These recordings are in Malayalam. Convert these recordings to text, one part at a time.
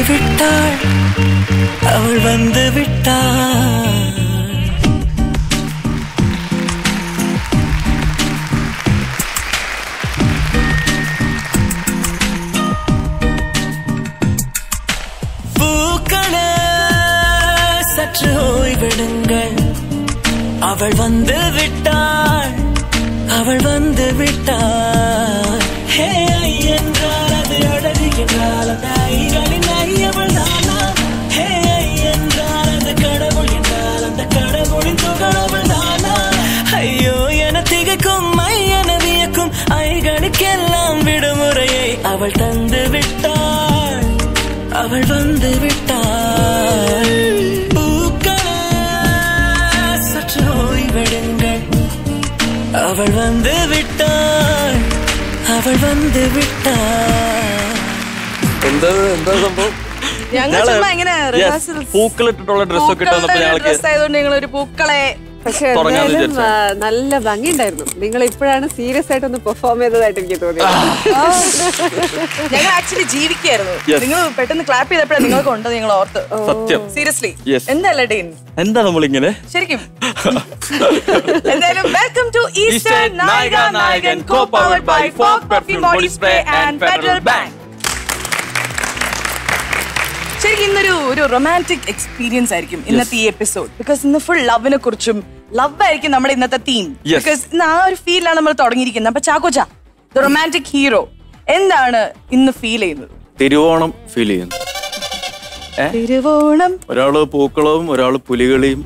விட்டாள் அவள் வந்து விட்டாள் பூக்களே சற்று ஓய்விடுங்கள் அவள் வந்து விட்டாள் அவள் வந்து விட்டாள் ஹே ஐ என்றால் அது அழகு என்றால் அந்த ஐகளின் ஐ அவள் தானா ஹே ஐ என்றால் அது கடவுள் என்றால் அந்த கடவுளின் துகள் அவள் தானா ஐயோ என திகைக்கும் ஐ என வியக்கும் ஐகளுக்கெல்லாம் விடுமுறையை அவள் தந்து விட்டாள் அவள் வந்து விட்டாள் பூக்களே சற்று ஓய்வெடுங்கள் அவள் வந்து விட்டாள் അവൾ വന്ന് വിട്ടാ എന്താ എന്താ സംഭവം ഞങ്ങൾ ചുമ്മാ ഇങ്ങനെ റിഹേഴ്സൽ പൂക്കളിട്ടിട്ടുള്ള ഡ്രസ്സൊക്കെ ഇട്ട് വന്നപ്പോ ഞങ്ങൾക്ക് ഡ്രസ് ആയതുകൊണ്ട് ഞങ്ങൾ ഒരു പൂക്കളെ പക്ഷെ തുടങ്ങാന്ന് എന്തായാലും വിചാരിച്ചു. ആ, നല്ല ഭംഗിയുണ്ടായിരുന്നു നിങ്ങൾ ഇപ്പോഴാണ് സീരിയസ് ആയിട്ട് ഒന്ന് പെർഫോം ചെയ്തതായിട്ട് എനിക്ക് തോന്നിയത് ഞങ്ങൾ ആക്ച്വലി ജീവിക്കായിരുന്നു Yes. നിങ്ങൾ പെട്ടെന്ന് ക്ലാപ്പ് ചെയ്തപ്പോഴാണ് നിങ്ങൾ കൊണ്ടത് ഞങ്ങൾ ഓർത്ത് സത്യം സീരിയസ്ലി Yes. എന്തല്ല ഡീൻ എന്താ നമ്മളിങ്ങനെ ശരിക്കും എന്തായാലും വെൽക്കം ടു ഈസ്റ്റേൺ Eastern നായിക Naiga നായകൻ Naigan, co powered co-powered by by folk Fog perfume Perfume body spray Body Spray and and federal Federal bank ശരിക്കും ഇന്നൊരു ഒരു റൊമാൻറ്റിക് എക്സ്പീരിയൻസ് ആയിരിക്കും ഇന്നത്തെ ഈ എപ്പിസോഡ് ബിക്കോസ് ഇന്ന് ഫുൾ ലവിനെ കുറിച്ചും ലവ് ആയിരിക്കും നമ്മുടെ ഇന്നത്തെ തീം Yes. ബിക്കോസ് ഇന്ന് ആ ഒരു ഫീലാണ് നമ്മൾ തുടങ്ങിയിരിക്കുന്നത് അപ്പൊ ചാക്കോച്ച ദ റൊമാൻറ്റിക് ഹീറോ എന്താണ് ഇന്ന് ഫീൽ ചെയ്യുന്നത് തിരുവോണം ഫീൽ ചെയ്യുന്നു തിരുവോണം ഒരാള് പൂക്കളവും ഒരാള് പുലികളിയും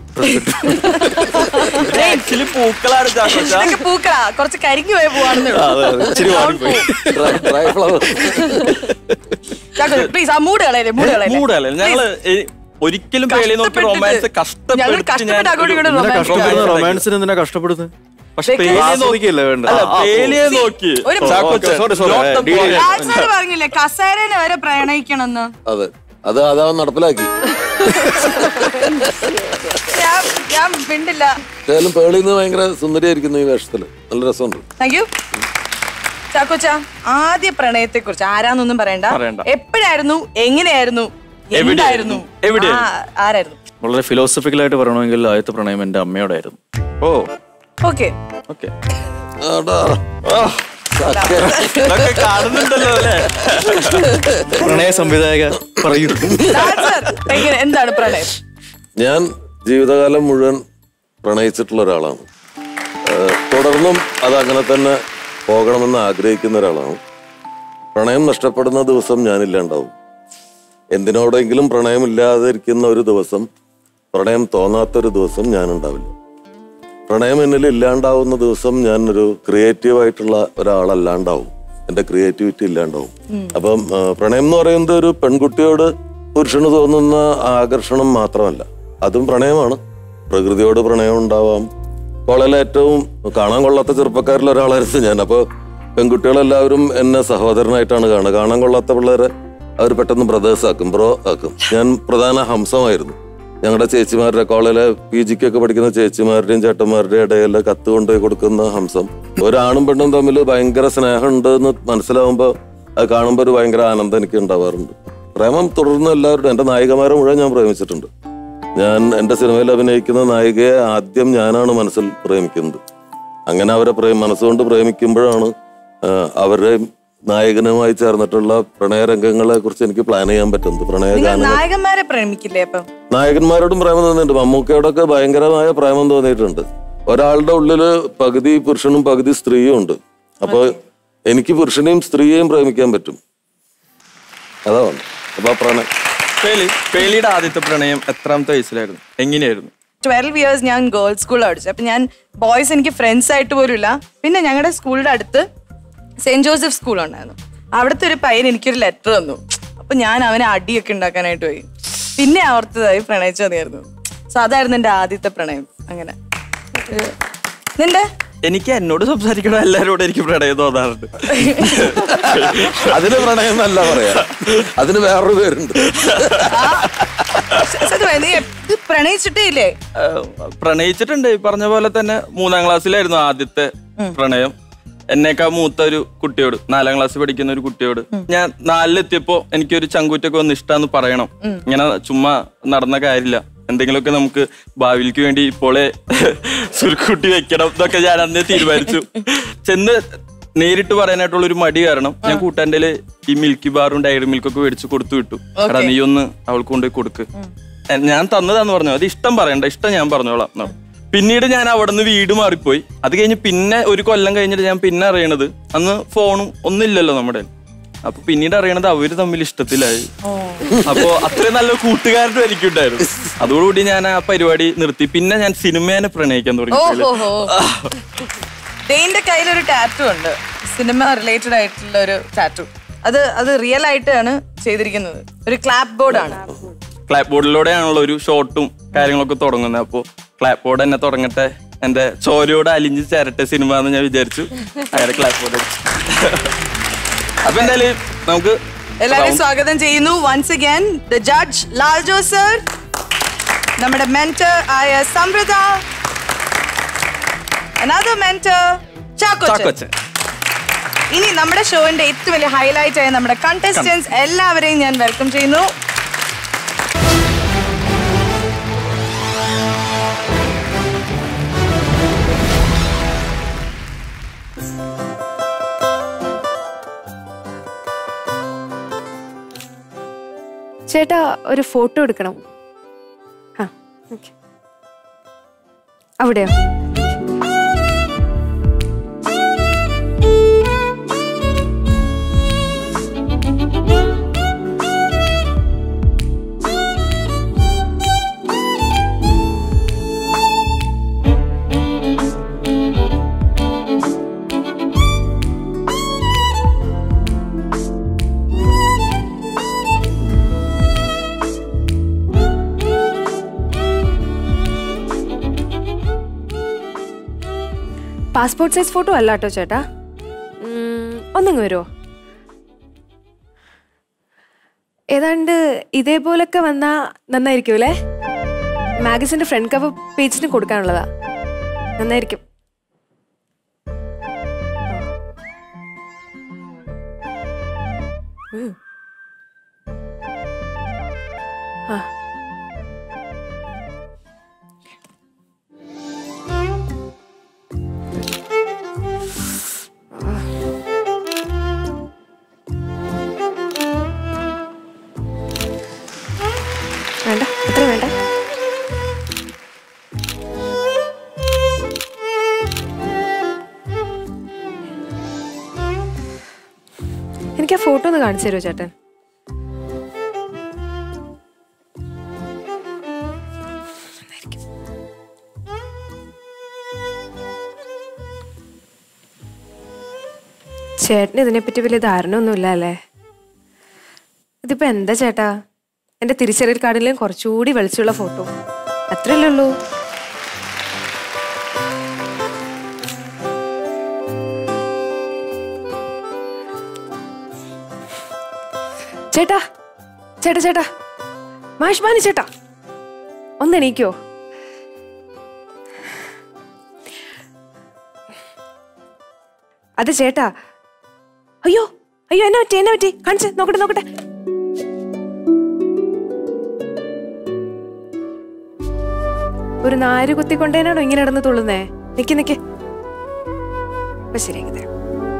ആക്ച്വലി പൂക്കളാണ് ചാക്കോച്ച. ഇതൊക്കെ പൂക്കളാ കുറച്ച് കരിഞ്ഞു പോയ പൂവാണെന്നേ ഉള്ളൂ. അതെ, അതെ. ഇച്ചിരി വാടിപ്പോയി. ഡ്രൈ ഫ്ലവർ ചാക്കോച്ച പ്ലീസ് ആ മൂട് കളയല്ലേ മൂട് കളയല്ലേ മൂടല്ലേ ഞങ്ങള് ഈ- ഒരിക്കലും പേളി നോക്കി റൊമാൻസ് ഞങ്ങൾ കഷ്ടപ്പെട്ട് അങ്ങോട്ടും ഇങ്ങോട്ടും romance കഷ്ടപ്പെടുന്ന കാണിച്ചു. റൊമാൻസിന് എന്തിനാ കഷ്ടപ്പെടുന്നത് പക്ഷെ Because- പേളിയെ നോക്കി ആസ്വദിക്കല്ലേ വേണ്ട അല്ല പേളിയെ നോക്കി ഒരു Chackochan, sorry, sorry. not the ഡി- boy. രാജ് പറഞ്ഞില്ലേ കസേരനെ വരെ പ്രണയിക്കണമെന്ന് അതെ അത് അതാ നടപ്പിലാക്കി ഞാൻ ഞാൻ മിണ്ടില്ല ഏതായാലും പേളിന്ന് ഭയങ്കര സുന്ദരിയായിരിക്കുന്നു ഈ വേഷത്തില് നല്ല രസമുണ്ട് താങ്ക് യു ചാക്കോച്ച ആദ്യ പ്രണയത്തെ കുറിച്ച് ആരാന്നൊന്നും പറയണ്ട പറയണ്ട. എപ്പോഴായിരുന്നു എങ്ങനെയായിരുന്നു എവിടെയായിരുന്നു? എന്തായിരുന്നു എവിടെയായിരുന്നു? ആ, ആരായിരുന്നു വളരെ ഫിലോസഫിക്കലായിട്ട് പറയണമെങ്കിൽ ആദ്യത്തെ പ്രണയം എന്റെ അമ്മയോടായിരുന്നു ഓ ഓക്കെ ഓക്കെ ആടാ. ചക്ക. ഇതൊക്കെ കാണുന്നുണ്ടല്ലോ അല്ലേ പ്രണയ സംവിധായക പറയൂ എങ്ങനെ എന്താണ് പ്രണയം ഞാൻ ജീവിതകാലം മുഴുവൻ പ്രണയിച്ചിട്ടുള്ള ഒരാളാണ് ഏഹ് തുടർന്നും അത് അങ്ങനെ തന്നെ പോകണമെന്ന് ആഗ്രഹിക്കുന്ന ഒരാളാണ് പ്രണയം നഷ്ടപ്പെടുന്ന ദിവസം ഞാനില്ലാണ്ടാവും എന്തിനോടെങ്കിലും പ്രണയമില്ലാതിരിക്കുന്ന ഒരു ദിവസം പ്രണയം തോന്നാത്തൊരു ദിവസം ഞാനുണ്ടാവില്ല പ്രണയം എന്നിൽ ഇല്ലാണ്ടാവുന്ന ദിവസം ഞാൻ ഒരു ക്രിയേറ്റീവ് ആയിട്ടുള്ള ഒരാളല്ലാണ്ടാവും എന്റെ ക്രിയേറ്റിവിറ്റി ഇല്ലാണ്ടാവും അപ്പം ആ, പ്രണയം എന്ന് പറയുന്നത് ഒരു പെൺകുട്ടിയോട് പുരുഷന് തോന്നുന്ന ആകർഷണം മാത്രമല്ല അതും പ്രണയമാണ് പ്രകൃതിയോട് പ്രണയം ഉണ്ടാവാം കോളേജിലെ ഏറ്റവും കാണാൻ കൊള്ളാത്ത ചെറുപ്പക്കാരിൽ ഒരാളായിരുന്നു ഞാൻ അപ്പോൾ പെൺകുട്ടികളെല്ലാവരും എന്നെ സഹോദരനായിട്ടാണ് കാണുക കാണാൻ കൊള്ളാത്ത പിള്ളേരെ അവർ പെട്ടെന്ന് ബ്രദേഴ്സ് ആക്കും ബ്രോ ആക്കും ഞാൻ പ്രധാന ഹംസമായിരുന്നു ഞങ്ങളുടെ ചേച്ചിമാരുടെ കോളേജിലെ പി ജിക്കൊക്കെ പഠിക്കുന്ന ചേച്ചിമാരുടെയും ചേട്ടന്മാരുടെയും ഇടയിൽ കത്ത് കൊണ്ടുപോയി കൊടുക്കുന്ന ഹംസം ഒരാണും പെണ്ണും തമ്മിൽ ഭയങ്കര സ്നേഹമുണ്ട് എന്ന് മനസ്സിലാവുമ്പോൾ അത് കാണുമ്പോൾ ഒരു ഭയങ്കര ആനന്ദം എനിക്ക് ഉണ്ടാവാറുണ്ട് പ്രേമം തുടർന്ന് എല്ലാവരും എൻ്റെ നായികമാരെ മുഴുവൻ ഞാൻ പ്രേമിച്ചിട്ടുണ്ട് ഞാൻ എൻ്റെ സിനിമയിൽ അഭിനയിക്കുന്ന നായികയെ ആദ്യം ഞാനാണ് മനസ്സിൽ പ്രേമിക്കുന്നത് അങ്ങനെ അവരെ പ്രേം മനസ്സുകൊണ്ട് പ്രേമിക്കുമ്പോഴാണ് ആ, അവരുടെ നായകനുമായി ചേർന്നിട്ടുള്ള പ്രണയരംഗങ്ങളെ കുറിച്ച് എനിക്ക് പ്ലാൻ ചെയ്യാൻ പറ്റുന്നത് പ്രണയ നിങ്ങൾ ഗാനങ്ങൾ നായകന്മാരെ പ്രേമിക്കില്ലേ അപ്പൊ നായകന്മാരോടും പ്രേമം തോന്നിയിട്ടുണ്ട് മമ്മൂക്കയോടൊക്കെ ഭയങ്കരമായ പ്രേമം തോന്നിയിട്ടുണ്ട് ഒരാളുടെ ഉള്ളില് പകുതി പുരുഷനും പകുതി സ്ത്രീയും ഉണ്ട് അപ്പൊ എനിക്ക് പുരുഷനെയും സ്ത്രീയെയും പ്രേമിക്കാൻ പറ്റും അതാണ് അപ്പൊ ആ പ്രണയം പേളി പേളിയുടെ ആദ്യത്തെ പ്രണയം എത്രാമത്തെ വയസ്സിലായിരുന്നു എങ്ങനെയായിരുന്നു ട്വൽവ് ഇയേഴ്സ് ഞാൻ ഗേൾസ് സ്കൂളിൽ പഠിച്ചത് അപ്പൊ ഞാൻ ബോയ്സ് എനിക്ക് ഫ്രണ്ട്സ് ആയിട്ട് പോലും ഇല്ല പിന്നെ ഞങ്ങളുടെ സ്കൂളിന്റെ അടുത്ത് സെന്റ് ജോസഫ് സ്കൂൾ ഉണ്ടായിരുന്നു അവിടുത്തെ ഒരു പയ്യൻ എനിക്കൊരു ലെറ്റർ തന്നു അപ്പൊ ഞാൻ അവനെ അടിയൊക്കെ ഉണ്ടാക്കാനായിട്ട് പോയി പിന്നെ ഓർത്തതായി പ്രണയിച്ചു മതിയായിരുന്നു സോ അതായിരുന്നു എന്റെ ആദ്യത്തെ പ്രണയം അങ്ങനെ ഏഹ്, നിന്റെ എനിക്ക് എന്നോട് സംസാരിക്കണ എല്ലാരോടും എനിക്ക് പ്രണയം തോന്നാറുണ്ട് അതിന് പ്രണയം എന്നല്ല പറയാ അതിന് വേറൊരു പേരുണ്ട് സത്യമായി നീ ഇത് പ്രണയിച്ചിട്ടേ ഇല്ലേ ഏഹ് പ്രണയിച്ചിട്ടുണ്ട് ഈ പറഞ്ഞ പോലെ തന്നെ മൂന്നാം ക്ലാസ്സിലായിരുന്നു ആദ്യത്തെ പ്രണയം എന്നേക്കാ മൂത്ത ഒരു കുട്ടിയോട് നാലാം ക്ലാസ്സിൽ പഠിക്കുന്ന ഒരു കുട്ടിയോട് ഞാൻ നാലിലെത്തിയപ്പോ എനിക്കൊരു ചങ്കൂറ്റൊക്കെ വന്ന് ഇഷ്ടാന്ന് പറയണം ഇങ്ങനെ ചുമ്മാ നടന്ന കാര്യമില്ല എന്തെങ്കിലുമൊക്കെ നമുക്ക് ഭാവിയിലേക്ക് വേണ്ടി ഇപ്പോളെ സുരുക്കുട്ടി വെക്കണം എന്നൊക്കെ ഞാൻ അന്നേ തീരുമാനിച്ചു ചെന്ന് നേരിട്ട് പറയാനായിട്ടുള്ള ഒരു മടി കാരണം ഞാൻ കൂട്ടാൻ്റെ ഈ മിൽക്കി ബാറും ഡയറി മിൽക്കൊക്കെ മേടിച്ച് കൊടുത്തു വിട്ടു എടാ നീ ഒന്ന് അവൾക്ക് കൊണ്ടുപോയി കൊടുക്ക് ഞാൻ തന്നതാന്ന് പറഞ്ഞു അത് ഇഷ്ടം പറയണ്ട ഇഷ്ടം ഞാൻ പറഞ്ഞോളാം എന്ന് പറഞ്ഞു. പിന്നീട് ഞാൻ അവിടെ നിന്ന് വീട് മാറിപ്പോയി അത് കഴിഞ്ഞ് പിന്നെ ഒരു കൊല്ലം കഴിഞ്ഞിട്ട് ഞാൻ പിന്നെ അറിയണത് അന്ന് ഫോണും ഒന്നുമില്ലല്ലോ നമ്മുടെ അപ്പൊ പിന്നീട് അറിയണത് അവര് തമ്മിൽ ഇഷ്ടത്തിലായി അപ്പോ അത്രയും നല്ല കൂട്ടുകാരനും എനിക്കുണ്ടായിരുന്നു അതോടുകൂടി ഞാൻ ആ പരിപാടി നിർത്തി പിന്നെ ഞാൻ സിനിമേനെ പ്രണയിക്കാൻ തുടങ്ങി ഓഹോ ഡെയിന്റെ കയ്യിലൊരു ടാറ്റു ഉണ്ട് സിനിമ റിലേറ്റഡ് ആയിട്ടുള്ള ഒരു ടാറ്റു അത് അത് റിയൽ ആയിട്ടാണ് ചെയ്തിരിക്കുന്നത് ഒരു ക്ലാപ്പ് ബോർഡാണ് ക്ലാപ്പ് ബോർഡിലൂടെയാണല്ലോ ഒരു ഷോട്ടും കാര്യങ്ങളൊക്കെ തുടങ്ങുന്നത് അപ്പോൾ ക്ലാപ്പ് ബോർഡ് തന്നെ തുടങ്ങട്ടെ എന്റെ ചോരയോട് അലിഞ്ഞ് ചേരട്ടെ സിനിമ എന്ന് ഞാൻ വിചാരിച്ചു അങ്ങനെ ക്ലാപ്പ് ബോർഡ് അപ്പൊ എന്തായാലും നമുക്ക് എല്ലാവരും സ്വാഗതം ചെയ്യുന്നു once again the judge Laljo sir നമ്മുടെ മെന്റർ ആയ സമൃദ്ധ another mentor ചാക്കോച്ചൻ ചാക്കോച്ചൻ ഇനി നമ്മുടെ ഷോന്റെ ഏറ്റവും വലിയ ഹൈലൈറ്റ് ആയ നമ്മുടെ കണ്ടസ്റ്റൻസ് എല്ലാവരെയും ഞാൻ വെൽക്കം ചെയ്യുന്നു ചേട്ടാ ഒരു ഫോട്ടോ എടുക്കണം ആ ഓക്കെ അവിടെയോ പാസ്പോർട്ട് സൈസ് ഫോട്ടോ അല്ല കേട്ടോ ചേട്ടാ ഉം, ഒന്നിങ്ങ് വരുമോ ഏതാണ്ട് ഇതേപോലൊക്കെ വന്നാ നന്നായിരിക്കും അല്ലേ മാഗസിന്റെ ഫ്രണ്ട് കവർ പേജിന് കൊടുക്കാനുള്ളതാ നന്നായിരിക്കും ഉം. ആ വേണ്ട അത്ര വേണ്ട എനിക്ക് ആ ഫോട്ടോ ഒന്ന് കാണിച്ചു തരുമോ ചേട്ടൻ ചേട്ടന് ഇതിനെപ്പറ്റി വലിയ ധാരണ ഒന്നുമില്ല അല്ലേ ഇതിപ്പോ എന്താ ചേട്ടാ എന്റെ തിരിച്ചറിയൽ കാർഡിലും കുറച്ചുകൂടി വെളിച്ചുള്ള ഫോട്ടോ അത്രയല്ലേ ഉള്ളൂ ചേട്ടാ ചേട്ടാ ചേട്ടാ മാഷ്മാനി ചേട്ടാ ഒന്ന് എണീക്കോ അത് ചേട്ടാ അയ്യോ അയ്യോ എന്നെ പറ്റി എന്നെ പറ്റി കാണിച്ച് നോക്കട്ടെ നോക്കട്ടെ ഒരു നാര് കുത്തിക്കൊണ്ടേനാണോ ഇങ്ങനെ നടന്ന് തുള്ളുന്നേ നിക്ക് നിക്ക് അപ്പൊ ശരിയാക്കി തരാം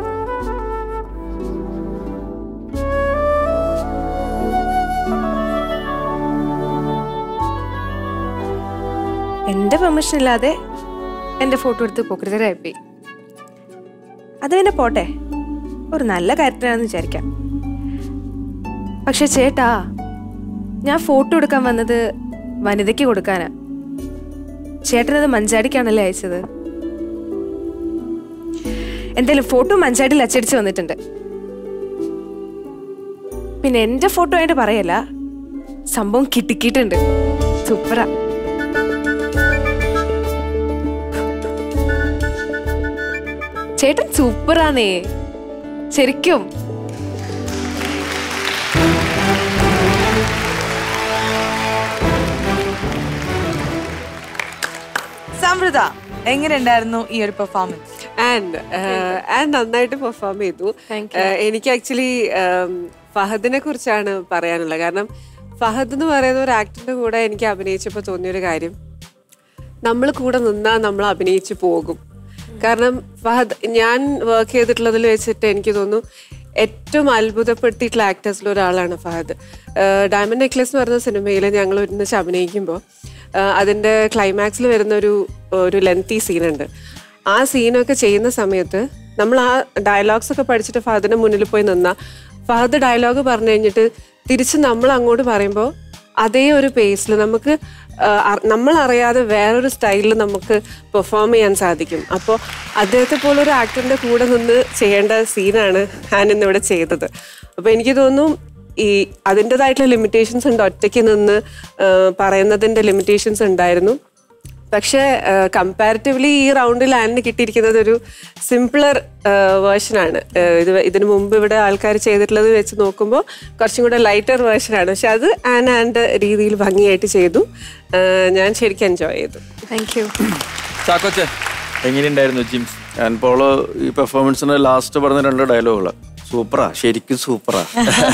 എന്റെ പെർമിഷൻ ഇല്ലാതെ എന്റെ ഫോട്ടോ എടുത്ത് പോക്കരുതരായിപ്പോയി അത് പിന്നെ പോട്ടെ ഒരു നല്ല കാര്യത്തിനാണെന്ന് വിചാരിക്കാം പക്ഷെ ചേട്ടാ ഞാൻ ഫോട്ടോ എടുക്കാൻ വന്നത് വനിതയ്ക്ക് കൊടുക്കാനാ ചേട്ടനത് മഞ്ചാടിക്കാണല്ലേ അയച്ചത് എന്തായാലും ഫോട്ടോ മഞ്ചാടിയിൽ അച്ചടിച്ച് വന്നിട്ടുണ്ട് പിന്നെ എന്റെ ഫോട്ടോ ആയിട്ട് പറയല്ല സംഭവം കിട്ടിക്കിട്ടുണ്ട് സൂപ്പറാ ചേട്ടൻ സൂപ്പറാന്നേ ശരിക്കും സമൃദ്ധ എങ്ങനെ ഉണ്ടായിരുന്നു ഈ ഒരു പെർഫോമൻസ് ആൻഡ് ആൻഡ് നന്നായിട്ട് പെർഫോം ചെയ്തു Uh, എനിക്ക് ആക്ച്വലി ഫഹദിനെ കുറിച്ചാണ് പറയാനുള്ളത് കാരണം ഫഹദ് എന്ന് പറയുന്ന ഒരു ആക്ടറിന്റെ കൂടെ എനിക്ക് അഭിനയിച്ചപ്പോൾ തോന്നിയൊരു കാര്യം നമ്മൾ കൂടെ നിന്നാൽ നമ്മൾ അഭിനയിച്ചു പോകും കാരണം ഫഹദ് ഞാൻ വർക്ക് ചെയ്തിട്ടുള്ളതിൽ വെച്ചിട്ട് എനിക്ക് തോന്നുന്നു ഏറ്റവും അത്ഭുതപ്പെടുത്തിയിട്ടുള്ള ആക്ടേഴ്സിൽ ഒരാളാണ് ഫഹദ് ഡയമണ്ട് നെക്ലസ് എന്ന് പറയുന്ന സിനിമയിൽ ഞങ്ങൾ ഒരുമിച്ച് അഭിനയിക്കുമ്പോൾ അതിൻ്റെ ക്ലൈമാക്സിൽ വരുന്ന ഒരു ഒരു ലെങ്തി സീനുണ്ട് ആ സീനൊക്കെ ചെയ്യുന്ന സമയത്ത് നമ്മൾ ആ ഡയലോഗ്സ് ഒക്കെ പഠിച്ചിട്ട് ഫഹദിന്റെ മുന്നിൽ പോയി നിന്നാൽ ഫഹദ് ഡയലോഗ് പറഞ്ഞു കഴിഞ്ഞിട്ട് തിരിച്ച് നമ്മൾ അങ്ങോട്ട് പറയുമ്പോൾ അതേ ഒരു പേസിൽ നമുക്ക് ആ, അ- നമ്മൾ അറിയാതെ വേറൊരു സ്റ്റൈലിൽ നമുക്ക് പെർഫോം ചെയ്യാൻ സാധിക്കും അപ്പോൾ അദ്ദേഹത്തെ പോലെ ഒരു ആക്ടറിന്റെ കൂടെ നിന്ന് ചെയ്യേണ്ട സീനാണ് ഞാൻ ഇന്നിവിടെ ചെയ്തത് അപ്പോൾ എനിക്ക് തോന്നുന്നു ഈ അതിൻ്റെതായിട്ടുള്ള ലിമിറ്റേഷൻസ് ഉണ്ട് ഒറ്റയ്ക്ക് നിന്ന് ആ, പറയുന്നതിൻ്റെ ലിമിറ്റേഷൻസ് ഉണ്ടായിരുന്നു പക്ഷേ കമ്പാരിറ്റീവ്ലി ഈ റൗണ്ടിൽ ആനിന് കിട്ടിയിരിക്കുന്നത് ഒരു സിംപിളർ വേർഷനാണ് ഇത് ഇതിനു മുമ്പ് ഇവിടെ ആൾക്കാർ ചെയ്തിട്ടുള്ളത് വെച്ച് നോക്കുമ്പോൾ കുറച്ചും കൂടെ ലൈറ്റർ വേർഷനാണ് പക്ഷെ അത് ആൻ ആൻ്റെ രീതിയിൽ ഭംഗിയായിട്ട് ചെയ്തു ആ, ഞാൻ ശരിക്കും എൻജോയ് ചെയ്തു താങ്ക് യു ചാക്കോച്ചെ എങ്ങനെയുണ്ടായിരുന്നു ജിംസ് ഞാൻ ഇപ്പോൾ ഈ പെർഫോമൻസിന് ലാസ്റ്റ് പറഞ്ഞ രണ്ട് ഡയലോഗുകൾ സൂപ്പറാ ശരിക്കും സൂപ്പറാ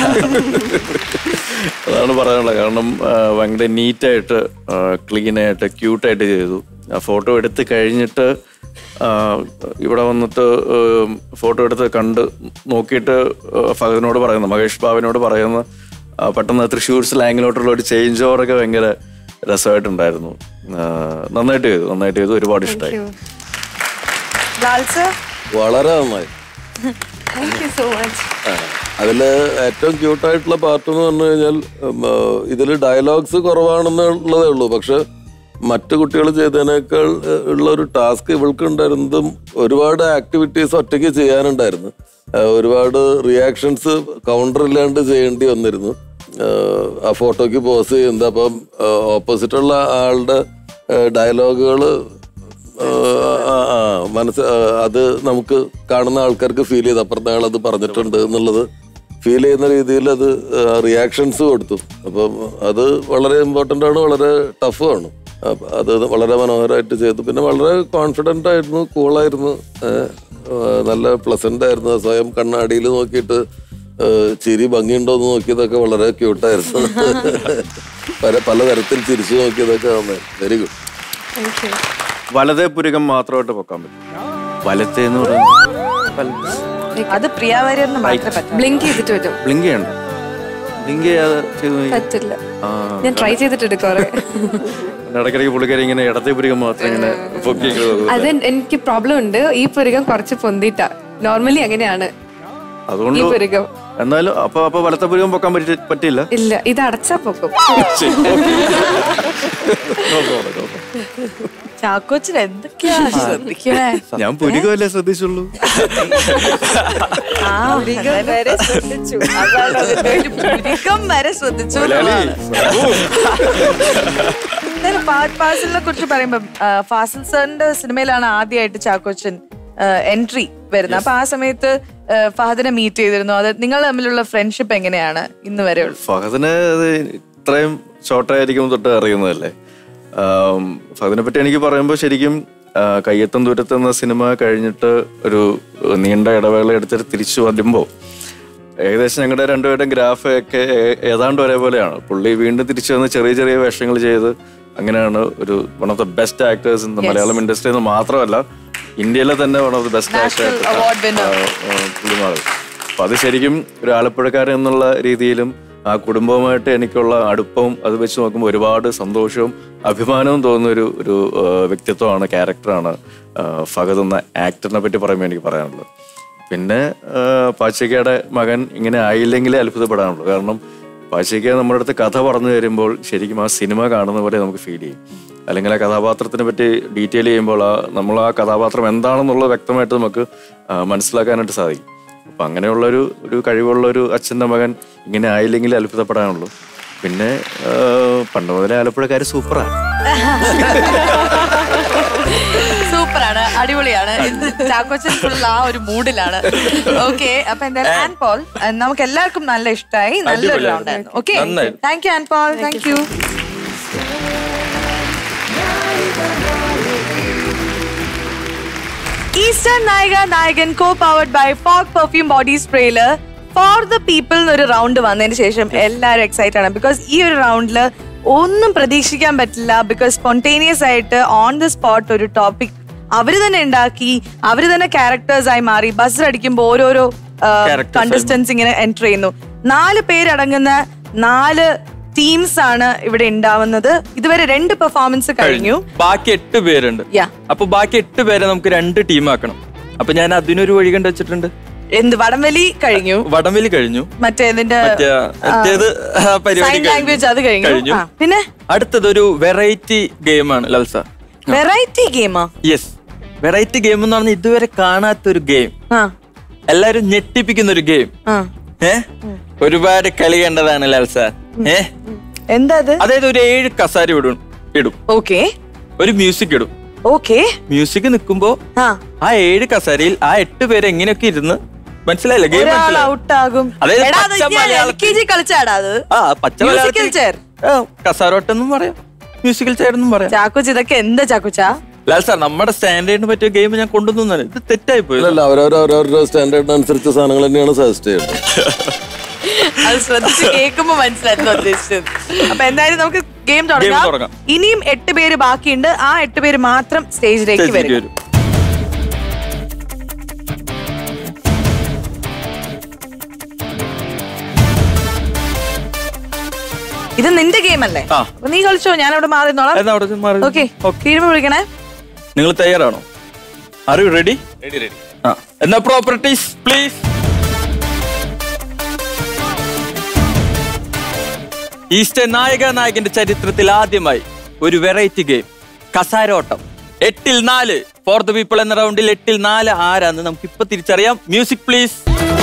അതാണ് പറയാനുള്ളത് കാരണം ആ, ഭയങ്കര നീറ്റായിട്ട് ക്ലീൻ ആയിട്ട് ക്യൂട്ടായിട്ട് ചെയ്തു ആ ഫോട്ടോ എടുത്ത് കഴിഞ്ഞിട്ട് ആ, ഇവിടെ വന്നിട്ട് ഫോട്ടോ എടുത്ത് കണ്ട് നോക്കിയിട്ട് ആ, ഫഹദിനോട് പറയുന്നു മഹേഷ് ബാബിനോട് പറയുന്ന ആ, പെട്ടെന്ന് തൃശ്ശൂർ സ്ലാങ്ങിലോട്ടുള്ള ഒരു ചേഞ്ച് ഓവറൊക്കെ ഭയങ്കര രസമായിട്ടുണ്ടായിരുന്നു ആ, നന്നായിട്ട് ചെയ്തു നന്നായിട്ട് ചെയ്തു ഒരുപാട് ഇഷ്ടമായി ലാൽസ് വളരെ നന്നായി താങ്ക് യു സോ മച്ച് ആ, അതില് ഏറ്റവും ക്യൂട്ടായിട്ടുള്ള പാർട്ട് എന്ന് പറഞ്ഞു കഴിഞ്ഞാൽ ഉം, ആ, ഇതില് ഡയലോഗ്സ് കുറവാണെന്നുള്ളതേ ഉള്ളൂ പക്ഷെ മറ്റു കുട്ടികൾ ചെയ്തതിനേക്കാൾ ഏ, ഉള്ള ഒരു ടാസ്ക് ഇവൾക്ക് ഉണ്ടായിരുന്നതും ഒരുപാട് ആക്ടിവിറ്റീസ് ഒറ്റയ്ക്ക് ചെയ്യാനുണ്ടായിരുന്നു ആ, ഒരുപാട് റിയാക്ഷൻസ് കൗണ്ടർ ഇല്ലാണ്ട് ചെയ്യേണ്ടി വന്നിരുന്നു ആ, ആ ഫോട്ടോയ്ക്ക് പോസ് ചെയ്യുന്നത് അപ്പം ഓപ്പോസിറ്റ് ഉള്ള ആളുടെ ഡയലോഗുകൾ മനസ്സ് ആ, അത് നമുക്ക് കാണുന്ന ആൾക്കാർക്ക് ഫീൽ ചെയ്ത് അപ്പുറത്തെ ആൾ അത് പറഞ്ഞിട്ടുണ്ട് എന്നുള്ളത് ഫീൽ ചെയ്യുന്ന രീതിയിൽ അത് റിയാക്ഷൻസ് കൊടുത്തു അപ്പം അത് വളരെ ഇമ്പോർട്ടൻ്റ് ആണ് വളരെ ടഫുമാണ് അപ്പൊ അത് വളരെ മനോഹരമായിട്ട് ചെയ്തു പിന്നെ വളരെ കോൺഫിഡൻ്റ് ആയിരുന്നു കൂളായിരുന്നു നല്ല പ്ലസന്റ് ആയിരുന്നു സ്വയം കണ്ണാടിയിൽ നോക്കിയിട്ട് ആ, ചിരി ഭംഗിയുണ്ടോ എന്ന് നോക്കിയതൊക്കെ വളരെ ക്യൂട്ടായിരുന്നു പല പലതരത്തിൽ ചിരിച്ചു നോക്കിയതൊക്കെ വെരി ഗുഡ് താങ്ക് യു വലതേ പുരുകം മാത്രമായിട്ട് പൊക്കാൻ പറ്റും വലത്തെ എന്ന് പറയുന്നത് അത് പ്രിയാവാര്യറിന് മാത്രമേ പറ്റൂ ബ്ലിങ്ക് ചെയ്തിട്ട് വരും ബ്ലിങ്ക് ചെയ്യണ്ട ബ്ലിങ്ക് ചെയ്യാതെ ചെയ്തു നോക്കി. പറ്റില്ല ആ ഞാൻ ട്രൈ ചെയ്തിട്ടുണ്ട് കുറെ പിന്നെ ഇടയ്ക്കിടയ്ക്ക് പുള്ളിക്കാരി ഇങ്ങനെ ഇടത്തെ പുരുകം മാത്രം ഇങ്ങനെ പൊക്കി ഇങ്ങനെ വെക്കും. അത് എനിക്ക് പ്രോബ്ലം ഉണ്ട് ഈ പുരുകം കുറച്ച് പൊന്തിട്ടാ നോർമലി അങ്ങനെയാണ് ഈ അതുകൊണ്ട് പുരുകം എന്നാലും അപ്പൊ അപ്പൊ വലത്തെ പുരുകം പൊക്കാൻ പറ്റി പറ്റില്ല ഇല്ല ഇത് അടച്ചാ പൊക്കും ചാക്കോച്ചൻ എന്തൊക്കെയാ ശ്രദ്ധിക്കണേ ഞാൻ പുരുകമല്ലേ ശ്രദ്ധിച്ചുള്ളൂ ആ വരെ ശ്രദ്ധിച്ചു ഒരു പുരികം വരെ ശ്രദ്ധിച്ചു എന്നുള്ളതാണ്. എന്തായാലും പാർട്ട് പാസിലിനെ കുറിച്ച് പറയുമ്പോ ആ, ഫാസിൽ സാറിന്റെ സിനിമയിലാണ് ആദ്യമായിട്ട് ചാക്കോച്ചൻ എൻട്രി വരുന്നത് അപ്പൊ ആ സമയത്ത് ആ, ഫഹദിനെ മീറ്റ് ചെയ്തിരുന്നു അത് നിങ്ങൾ തമ്മിലുള്ള ഫ്രണ്ട്ഷിപ്പ് എങ്ങനെയാണ് ഇന്ന് വരെ ഉള്ളത് ഫഹദിനെ അത് ഇത്രയും ഷോർട്ടായിരിക്കും തൊട്ട് അറിയുന്നതല്ലേ ആം, ഫഹദിനെ പറ്റി എനിക്ക് പറയുമ്പോൾ ശരിക്കും ആ, കയ്യെത്തും ദൂരത്ത് എന്ന സിനിമ കഴിഞ്ഞിട്ട് ഒരു നീണ്ട ഇടവേള എടുത്തിട്ട് തിരിച്ചു വരുമ്പോൾ ഏകദേശം ഞങ്ങളുടെ രണ്ടുപേരുടെയും ഗ്രാഫ് ഒക്കെ ഏ- ഏതാണ്ട് ഒരേപോലെയാണ് പുള്ളി വീണ്ടും തിരിച്ചു വന്ന് ചെറിയ ചെറിയ വേഷങ്ങൾ ചെയ്ത് അങ്ങനെയാണ് ഒരു one of the best actors in Malayalam industry എന്ന് മാത്രമല്ല ഇന്ത്യയിലെ തന്നെ one of the best National award winner. പുള്ളി മാറി അപ്പൊ അത് ശരിക്കും ഒരു ആലപ്പുഴക്കാരൻ എന്നുള്ള രീതിയിലും ആ കുടുംബവുമായിട്ട് എനിക്കുള്ള അടുപ്പവും അത് വെച്ച് നോക്കുമ്പോൾ ഒരുപാട് സന്തോഷവും അഭിമാനവും തോന്നുന്ന ഒരു ഒരു ആ, വ്യക്തിത്വമാണ് ക്യാരക്ടറാണ് ആ, ഫഹദ് എന്ന ആക്ടറിനെ പറ്റി പറയുമ്പോൾ എനിക്ക് പറയാനുള്ളത് പിന്നെ ആ, പാച്ചയ്ക്കയുടെ മകൻ ഇങ്ങനെ ആയില്ലെങ്കിലേ അത്ഭുതപ്പെടാനുള്ളൂ കാരണം പാച്ചയ്ക്ക നമ്മുടെ അടുത്ത് കഥ പറഞ്ഞു തരുമ്പോൾ ശരിക്കും ആ സിനിമ കാണുന്ന പോലെ നമുക്ക് ഫീൽ ചെയ്യും അല്ലെങ്കിൽ ആ കഥാപാത്രത്തിനെ പറ്റി ഡീറ്റെയിൽ ചെയ്യുമ്പോൾ ആ നമ്മൾ ആ കഥാപാത്രം എന്താണെന്നുള്ളത് വ്യക്തമായിട്ട് നമുക്ക് ആ, മനസ്സിലാക്കാനായിട്ട് സാധിക്കും അപ്പൊ അങ്ങനെയുള്ള ഒരു ഒരു കഴിവുള്ള ഒരു അച്ഛൻ്റെ മകൻ ഇങ്ങനെ ആയില്ലെങ്കിൽ അത്ഭുതപ്പെടാനുള്ളൂ പിന്നെ ആ, പണ്ട് മുതലേ ആലപ്പുഴക്കാർ സൂപ്പറാണ് സൂപ്പറാണ് അടിപൊളിയാണ് ഇന്ന് ചാക്കോച്ചൻ ഫുൾ ആ ഒരു മൂഡിലാണ് ഓക്കെ അപ്പൊ എന്തായാലും ആൻ പോൾ അഹ് നമുക്ക് എല്ലാവർക്കും നല്ല ഇഷ്ടമായി നല്ലൊരു അടിപൊളിയായിരുന്നു. റൗണ്ട് ആയിരുന്നു ഓക്കെ നന്നായി. Thank you Ann Paul thank you Eastern Nayika Nayakan co powered by Fog perfume body സ്പ്രേയില് ഫോർ ദ പീപ്പിൾ എന്നൊരു റൗണ്ട് വന്നതിന് ശേഷം എല്ലാവരും എക്സൈറ്റഡ് ആണ് ബിക്കോസ് ഈ ഒരു റൗണ്ടിൽ ഒന്നും പ്രതീക്ഷിക്കാൻ പറ്റില്ല ബിക്കോസ് സ്പോണ്ടേനിയസ് ആയിട്ട് ഓൺ ദ സ്പോട്ട് ഒരു ടോപ്പിക് അവര് തന്നെ ഉണ്ടാക്കി അവര് തന്നെ ക്യാരക്ടേഴ്സ് ആയി മാറി ബസ് അടിക്കുമ്പോൾ ഓരോരോ Characters ആയി കണ്ടസ്റ്റൻസ് ഇങ്ങനെ എൻ്റർ ചെയ്യുന്നു നാല് പേരടങ്ങുന്ന നാല് ടീംസ് ആണ് ഇവിടെ ഉണ്ടാവുന്നത് ഇതുവരെ രണ്ട് പെർഫോമൻസ് കഴിഞ്ഞു ബാക്കി എട്ട് പേരുണ്ട് Yeah. അപ്പൊ ബാക്കി എട്ട് പേരെ നമുക്ക് രണ്ട് ടീമാക്കണം അപ്പൊ ഞാൻ അതിനൊരു വഴി കണ്ടു വെച്ചിട്ടുണ്ട് എന്ത് വടംവലി കഴിഞ്ഞു വടംവലി കഴിഞ്ഞു മറ്റേ ഇതിന്റെ മറ്റേ മറ്റേത് ആ പരിപാടി സൈൻ ലാംഗ്വേജ് അത് കഴിഞ്ഞു കഴിഞ്ഞു ആ, പിന്നെ അടുത്തത് ഒരു വെറൈറ്റി ഗെയിമാണ് ലൽസ വെറൈറ്റി ഗെയിമാ യെസ് വെറൈറ്റി ഗെയിം എന്ന് പറഞ്ഞാൽ ഇതുവരെ കാണാത്തൊരു ഗെയിം ആ എല്ലാരും ഞെട്ടിപ്പിക്കുന്ന ഒരു ഗെയിം ആ ഏ ഒരുപാട് കളി കണ്ടതാണ് ലാൽസ ഏ എന്താ അത് അതായത് ഒരു ഏഴ് കസാര ഇടും ഇടും ഓക്കെ ഒരു മ്യൂസിക് ഇടും ഓക്കെ മ്യൂസിക് നിൽക്കുമ്പോ ആ ആ ഏഴ് കസാരയിൽ ആ എട്ട് പേര് എങ്ങനെയൊക്കെ ഇരുന്ന് മനസ്സിലായില്ലേ ഗെയിം ഒരാൾ മനസ്സിലായി ഔട്ട് ആകും അതായത് എടാ, അത് പച്ച ഞാൻ മലയാളത്തിൽ- LKG കളിച്ചാടാ അത് ആ പച്ച Musical മലയാളത്തിൽ chair. ആ, കസാരോട്ടെന്നും പറയാം മ്യൂസിക്കൽ ചെയർ എന്നും പറയാം ചാക്കോച്ച് ഇതൊക്കെ എന്താ ചാക്കോച്ച ലാൽ സാർ നമ്മുടെ സ്റ്റാൻഡേർഡിന് പറ്റിയ ഗെയിം ഞാൻ കൊണ്ടുവന്നു ഇത് തെറ്റായി പോയി അല്ലല്ല അവരവരവരവരുടെ സ്റ്റാൻഡേർഡിനനുസരിച്ച് സാധനങ്ങൾ തന്നെയാണ് സജസ്റ്റ് ചെയ്യുന്നത് അത് ശ്രദ്ധിച്ച് കേൾക്കുമ്പോ മനസ്സിലായിരുന്നു ഉദ്ദേശിച്ചത് അപ്പൊ എന്തായാലും നമുക്ക് ഗെയിം തുടങ്ങാം തുടങ്ങാം. ഇനിയും എട്ട് പേര് ബാക്കിയുണ്ട് ആ എട്ട് പേര് മാത്രം സ്റ്റേജിലേക്ക് സ്റ്റേജിലേക്ക് വരും വരും ഇത് നിന്റെ ഗെയിം അല്ലേ ആ. അപ്പൊ നീ കളിച്ചോ ഞാൻ അവിടെ മാറി എന്നാ അവിടെ ചെന്ന് മാറി. Okay Okay. തീരുമ്പോ വിളിക്കണേ നിങ്ങൾ തയ്യാറാണോ are you ready ready ready ആ എന്നാ പ്രോപ്പർട്ടീസ് പ്ലീസ് ഈസ്റ്റേൺ നായക നായകന്റെ ചരിത്രത്തിൽ ആദ്യമായി ഒരു വെറൈറ്റി ഗെയിം കസാരോട്ടം എട്ടിൽ നാല് ഫോർ ദ പീപ്പിൾ എന്ന റൗണ്ടിൽ എട്ടിൽ നാല് ആരാന്ന് നമുക്ക് ഇപ്പൊ തിരിച്ചറിയാം മ്യൂസിക് പ്ലീസ്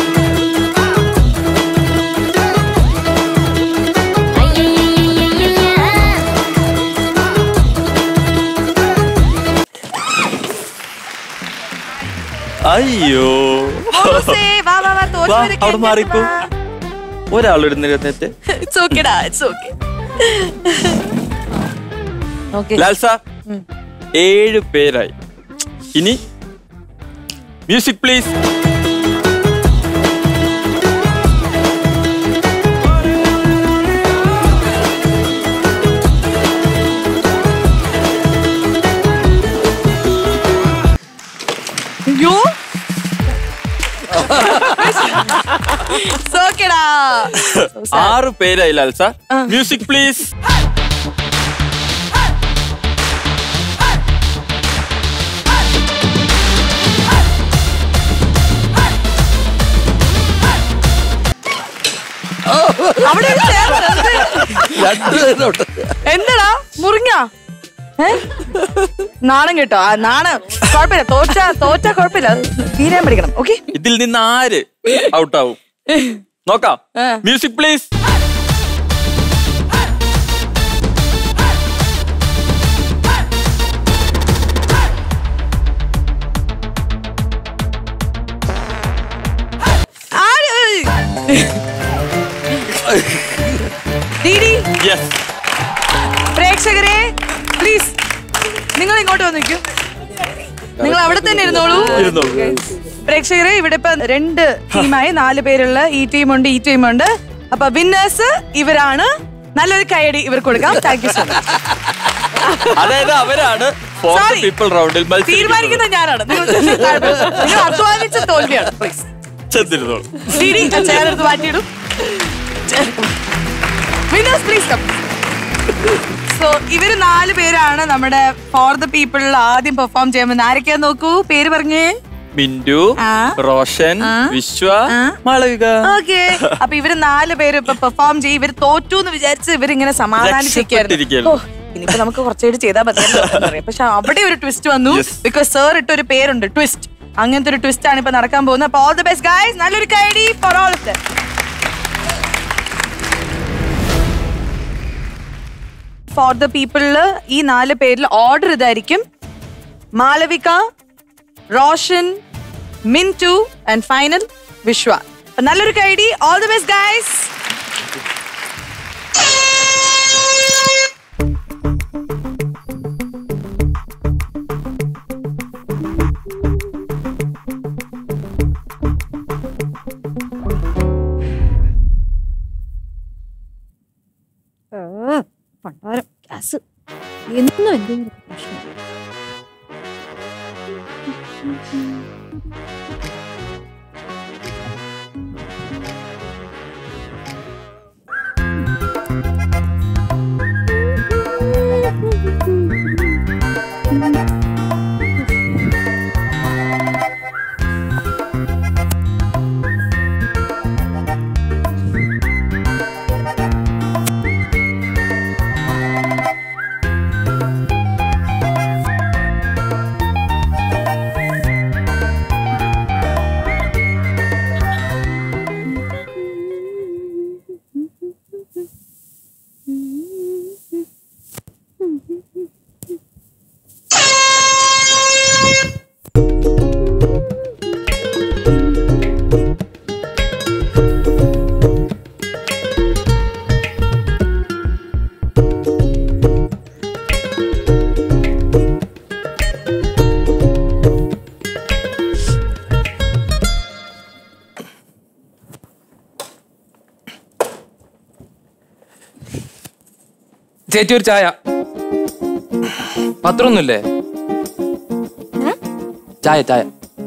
അയ്യോ ബോസേ, വാ, വാ, വാ, വാ, തോറ്റവരൊക്കെ അവിടെ മാറിക്കോ ഒരാളിടുന്നിരുന്നിട്ട് It's okay ഡാ, it's okay. Okay. Lal sir ഏഴ് പേരായി ഇനി മ്യൂസിക് പ്ലീസ് അയ്യോ It's okay ഡാ. So sad. ആറ് പേരായി ലാൽ സാർ മ്യൂസിക് പ്ലീസ് അവിടെ ഒരു chair ഉണ്ട്. രണ്ടുപേരോട്ട് എന്താടാ മുറിഞ്ഞ നാണം കേട്ടോ ആ നാണം കുഴപ്പമില്ല തോറ്റ തോറ്റ കുഴപ്പമില്ല അത് തീരാൻ പഠിക്കണം ഓക്കെ ഇതിൽ നിന്ന് ആര് ഔട്ട് ആവും നോക്കാം ആ. മ്യൂസിക് പ്ലീസ് ഡിഡി യെസ് പ്രേക്ഷകരെ പ്ലീസ് നിങ്ങൾ ഇങ്ങോട്ട് വന്നിക്കൂ നിങ്ങൾ അവിടെ തന്നെ ഇരുന്നോളൂ പ്രേക്ഷകരെ ഇവിടെ ഇപ്പൊ രണ്ട് ടീമായി നാല് പേരുള്ള ഈ ടീമുണ്ട് ഈ ടീമുണ്ട് അപ്പൊ വിന്നേഴ്സ് ഇവരാണ് നല്ലൊരു കൈയടി ഇവർക്ക് കൊടുക്കാം താങ്ക് യു സോ മച്ച് അതായത് അവരാണ് ഫോർത്ത് Sorry. പീപ്പിൾ റൗണ്ടിൽ തീരുമാനിക്കുന്നത് ഞാനാണ് നിങ്ങൾ നിങ്ങൾ അധ്വാനിച്ച തോൽവിയാണ് പ്ലീസ് ചെന്നിരുന്നോളൂ ഡിഡി ചെയർ എടുത്ത് മാറ്റിയിടും വിന്നേഴ്സ് പ്ലീസ് കം സോ ഇവര് നാല് പേരാണ് നമ്മുടെ ഫോർ ദ പീപ്പിളിൽ ആദ്യം പെർഫോം ചെയ്യുമ്പോൾ ആരൊക്കെയാ നോക്കൂ പേര് പറഞ്ഞേ മിന്റു ആ. റോഷൻ ആ. വിശ്വ ആ. മാളവിക ഓക്കെ അപ്പൊ ഇവര് നാല് പേര് ഇപ്പൊ പെർഫോം ചെയ്യും ഇവര് തോറ്റു എന്ന് വിചാരിച്ച് ഇവരിങ്ങനെ സമാധാനിച്ചിരിക്കുകയായിരുന്നു രക്ഷപ്പെട്ടിരിക്കുകയായിരുന്നു. ഓ, ഇനിയിപ്പോ നമുക്ക് കുറച്ചുകൂടി ചെയ്താൽ മതി പക്ഷെ അവിടെ ഒരു ട്വിസ്റ്റ് വന്നു Yes. ബിക്കോസ് സർ ഇട്ട ഒരു പേരുണ്ട് ട്വിസ്റ്റ് അങ്ങനത്തെ ഒരു ട്വിസ്റ്റ് ആണ് ഇപ്പൊ നടക്കാൻ പോകുന്നത് അപ്പൊ ഓൾ ദ ബെസ്റ്റ് ഗൈസ് നല്ലൊരു കൈഡി for all of for the പീപ്പിളില് ഈ നാല് പേരിൽ ഓർഡർ ഇതായിരിക്കും മാലവിക റോഷൻ മിൻറ്റു ആൻഡ് ഫൈനൽ വിശ്വ അപ്പൊ നല്ലൊരു കൈഡി all the best guys guys എന്നും എന്തെങ്കിലും പ്രശ്നം ചേച്ചി ഒരു ചായ പത്രമൊന്നുമില്ലേ ചായ ചായ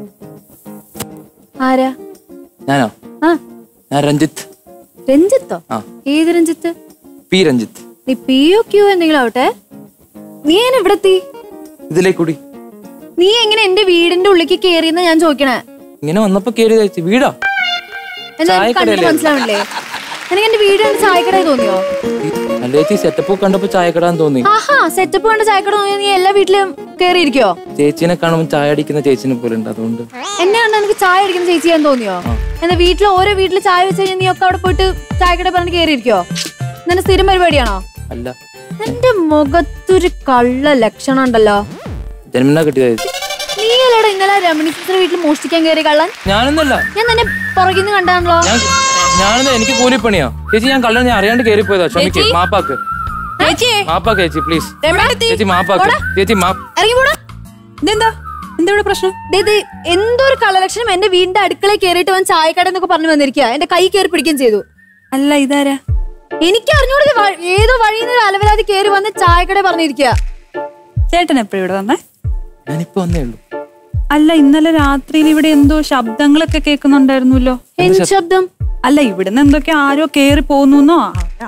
ആരാ ഞാനോ ആ ഞാൻ രഞ്ജിത്ത് രഞ്ജിത്തോ ആ ഏത് രഞ്ജിത്ത് പി രഞ്ജിത്ത് നീ പി ഒ ക്യൂ എന്തെങ്കിലും ആവട്ടെ നീ എങ്ങനെ ഇവിടെ എത്തി ഇതിലേക്ക് കൂടി നീ എങ്ങനെ എന്റെ വീടിന്റെ ഉള്ളിലേക്ക് കേറിയെന്ന് ഞാൻ ചോദിക്കണേ ഇങ്ങനെ വന്നപ്പോ കേറി ചേച്ചി വീടാ എന്താ എനിക്ക് കണ്ടിട്ട് ചായക്കടയല്ലേ? മനസ്സിലാവണില്ലേ നിനക്ക് എന്റെ വീട് കണ്ട് ചായക്കട തോന്നിയോ അല്ല ചേച്ചി സെറ്റപ്പ് കണ്ടപ്പോ ചായക്കടാന്ന് തോന്നി ആഹാ സെറ്റപ്പ് കണ്ട് ചായക്കട തോന്നിയോ നീ എല്ലാ വീട്ടിലും കേറിയിരിക്കോ ചേച്ചിനെ കാണുമ്പോൾ ചായ അടിക്കുന്ന ചേച്ചിനെ പോലെ ഉണ്ട് അതുകൊണ്ട് എന്നെ കണ്ട് നിനക്ക് ചായ അടിക്കുന്ന ചേച്ചി ചെയ്യാൻ തോന്നിയോ എന്നാ വീട്ടിൽ ഓരോ വീട്ടിൽ ചായ വെച്ച് കഴിഞ്ഞാൽ നീ ഒക്കെ അവിടെ പോയിട്ട് ചായക്കട പറഞ്ഞ് കേറിയിരിക്കോ നിന്റെ സ്ഥിരം പരിപാടിയാണോ അല്ല നിന്റെ മുഖത്തൊരു കള്ള ലക്ഷണം ഉണ്ടല്ലോ ജന്മനാ കിട്ടിയ ചേച്ചി നീ അല്ലടാ ഇന്നലെ രമണി സിസ്റ്റർ വീട്ടിൽ മോഷ്ടിക്കാൻ കയറി കള്ളൻ ഞാനൊന്നല്ല ഞാൻ നിന്നെ പുറകിൽ നിന്ന് കണ്ടാണല്ലോ ഞാൻ ഞാനെന്താ എനിക്ക് കൂലിപ്പണിയാ ചേച്ചി ഞാൻ കള്ളൻ ഞാൻ അറിയാണ്ട് കേറി പോയതാ ക്ഷമിക്ക് ചേച്ചി? മാപ്പാക്ക് മാപ്പാക്ക് ചേച്ചി പ്ലീസ് രമണി ചേച്ചി മാപ്പാക്ക് ചേച്ചി മാപ്പ് ഇറങ്ങി പോടാ ഇതെന്താ എന്താ ഇവിടെ പ്രശ്നം എന്തോ ഒരു കളലക്ഷണം എന്റെ വീടിന്റെ അടുക്കളയിൽ കയറിയിട്ട് വൻ ചായക്കട എന്നൊക്കെ പറഞ്ഞു വന്നിരിക്കുക എന്റെ കൈ കയറി പിടിക്കുകയും ചെയ്തു അല്ല ഇതാരാ എനിക്ക് അറിഞ്ഞൂടെ ഇത് വ- ഏതോ വഴിയിൽ നിന്ന് ഒരു അലവലാതി കയറി വന്ന് ചായക്കട പറഞ്ഞിരിക്കുക ചേട്ടൻ എപ്പോഴും ഇവിടെ വന്നേ ഞാനിപ്പോ വന്നേ ഉള്ളൂ അല്ല ഇന്നലെ രാത്രിയിൽ ഇവിടെ എന്തോ ശബ്ദങ്ങളൊക്കെ കേൾക്കുന്നുണ്ടായിരുന്നല്ലോ എന്ത് ശബ്ദം അല്ല ഇവിടുന്ന് എന്തൊക്കെ ആരോ കേറി പോകുന്നോ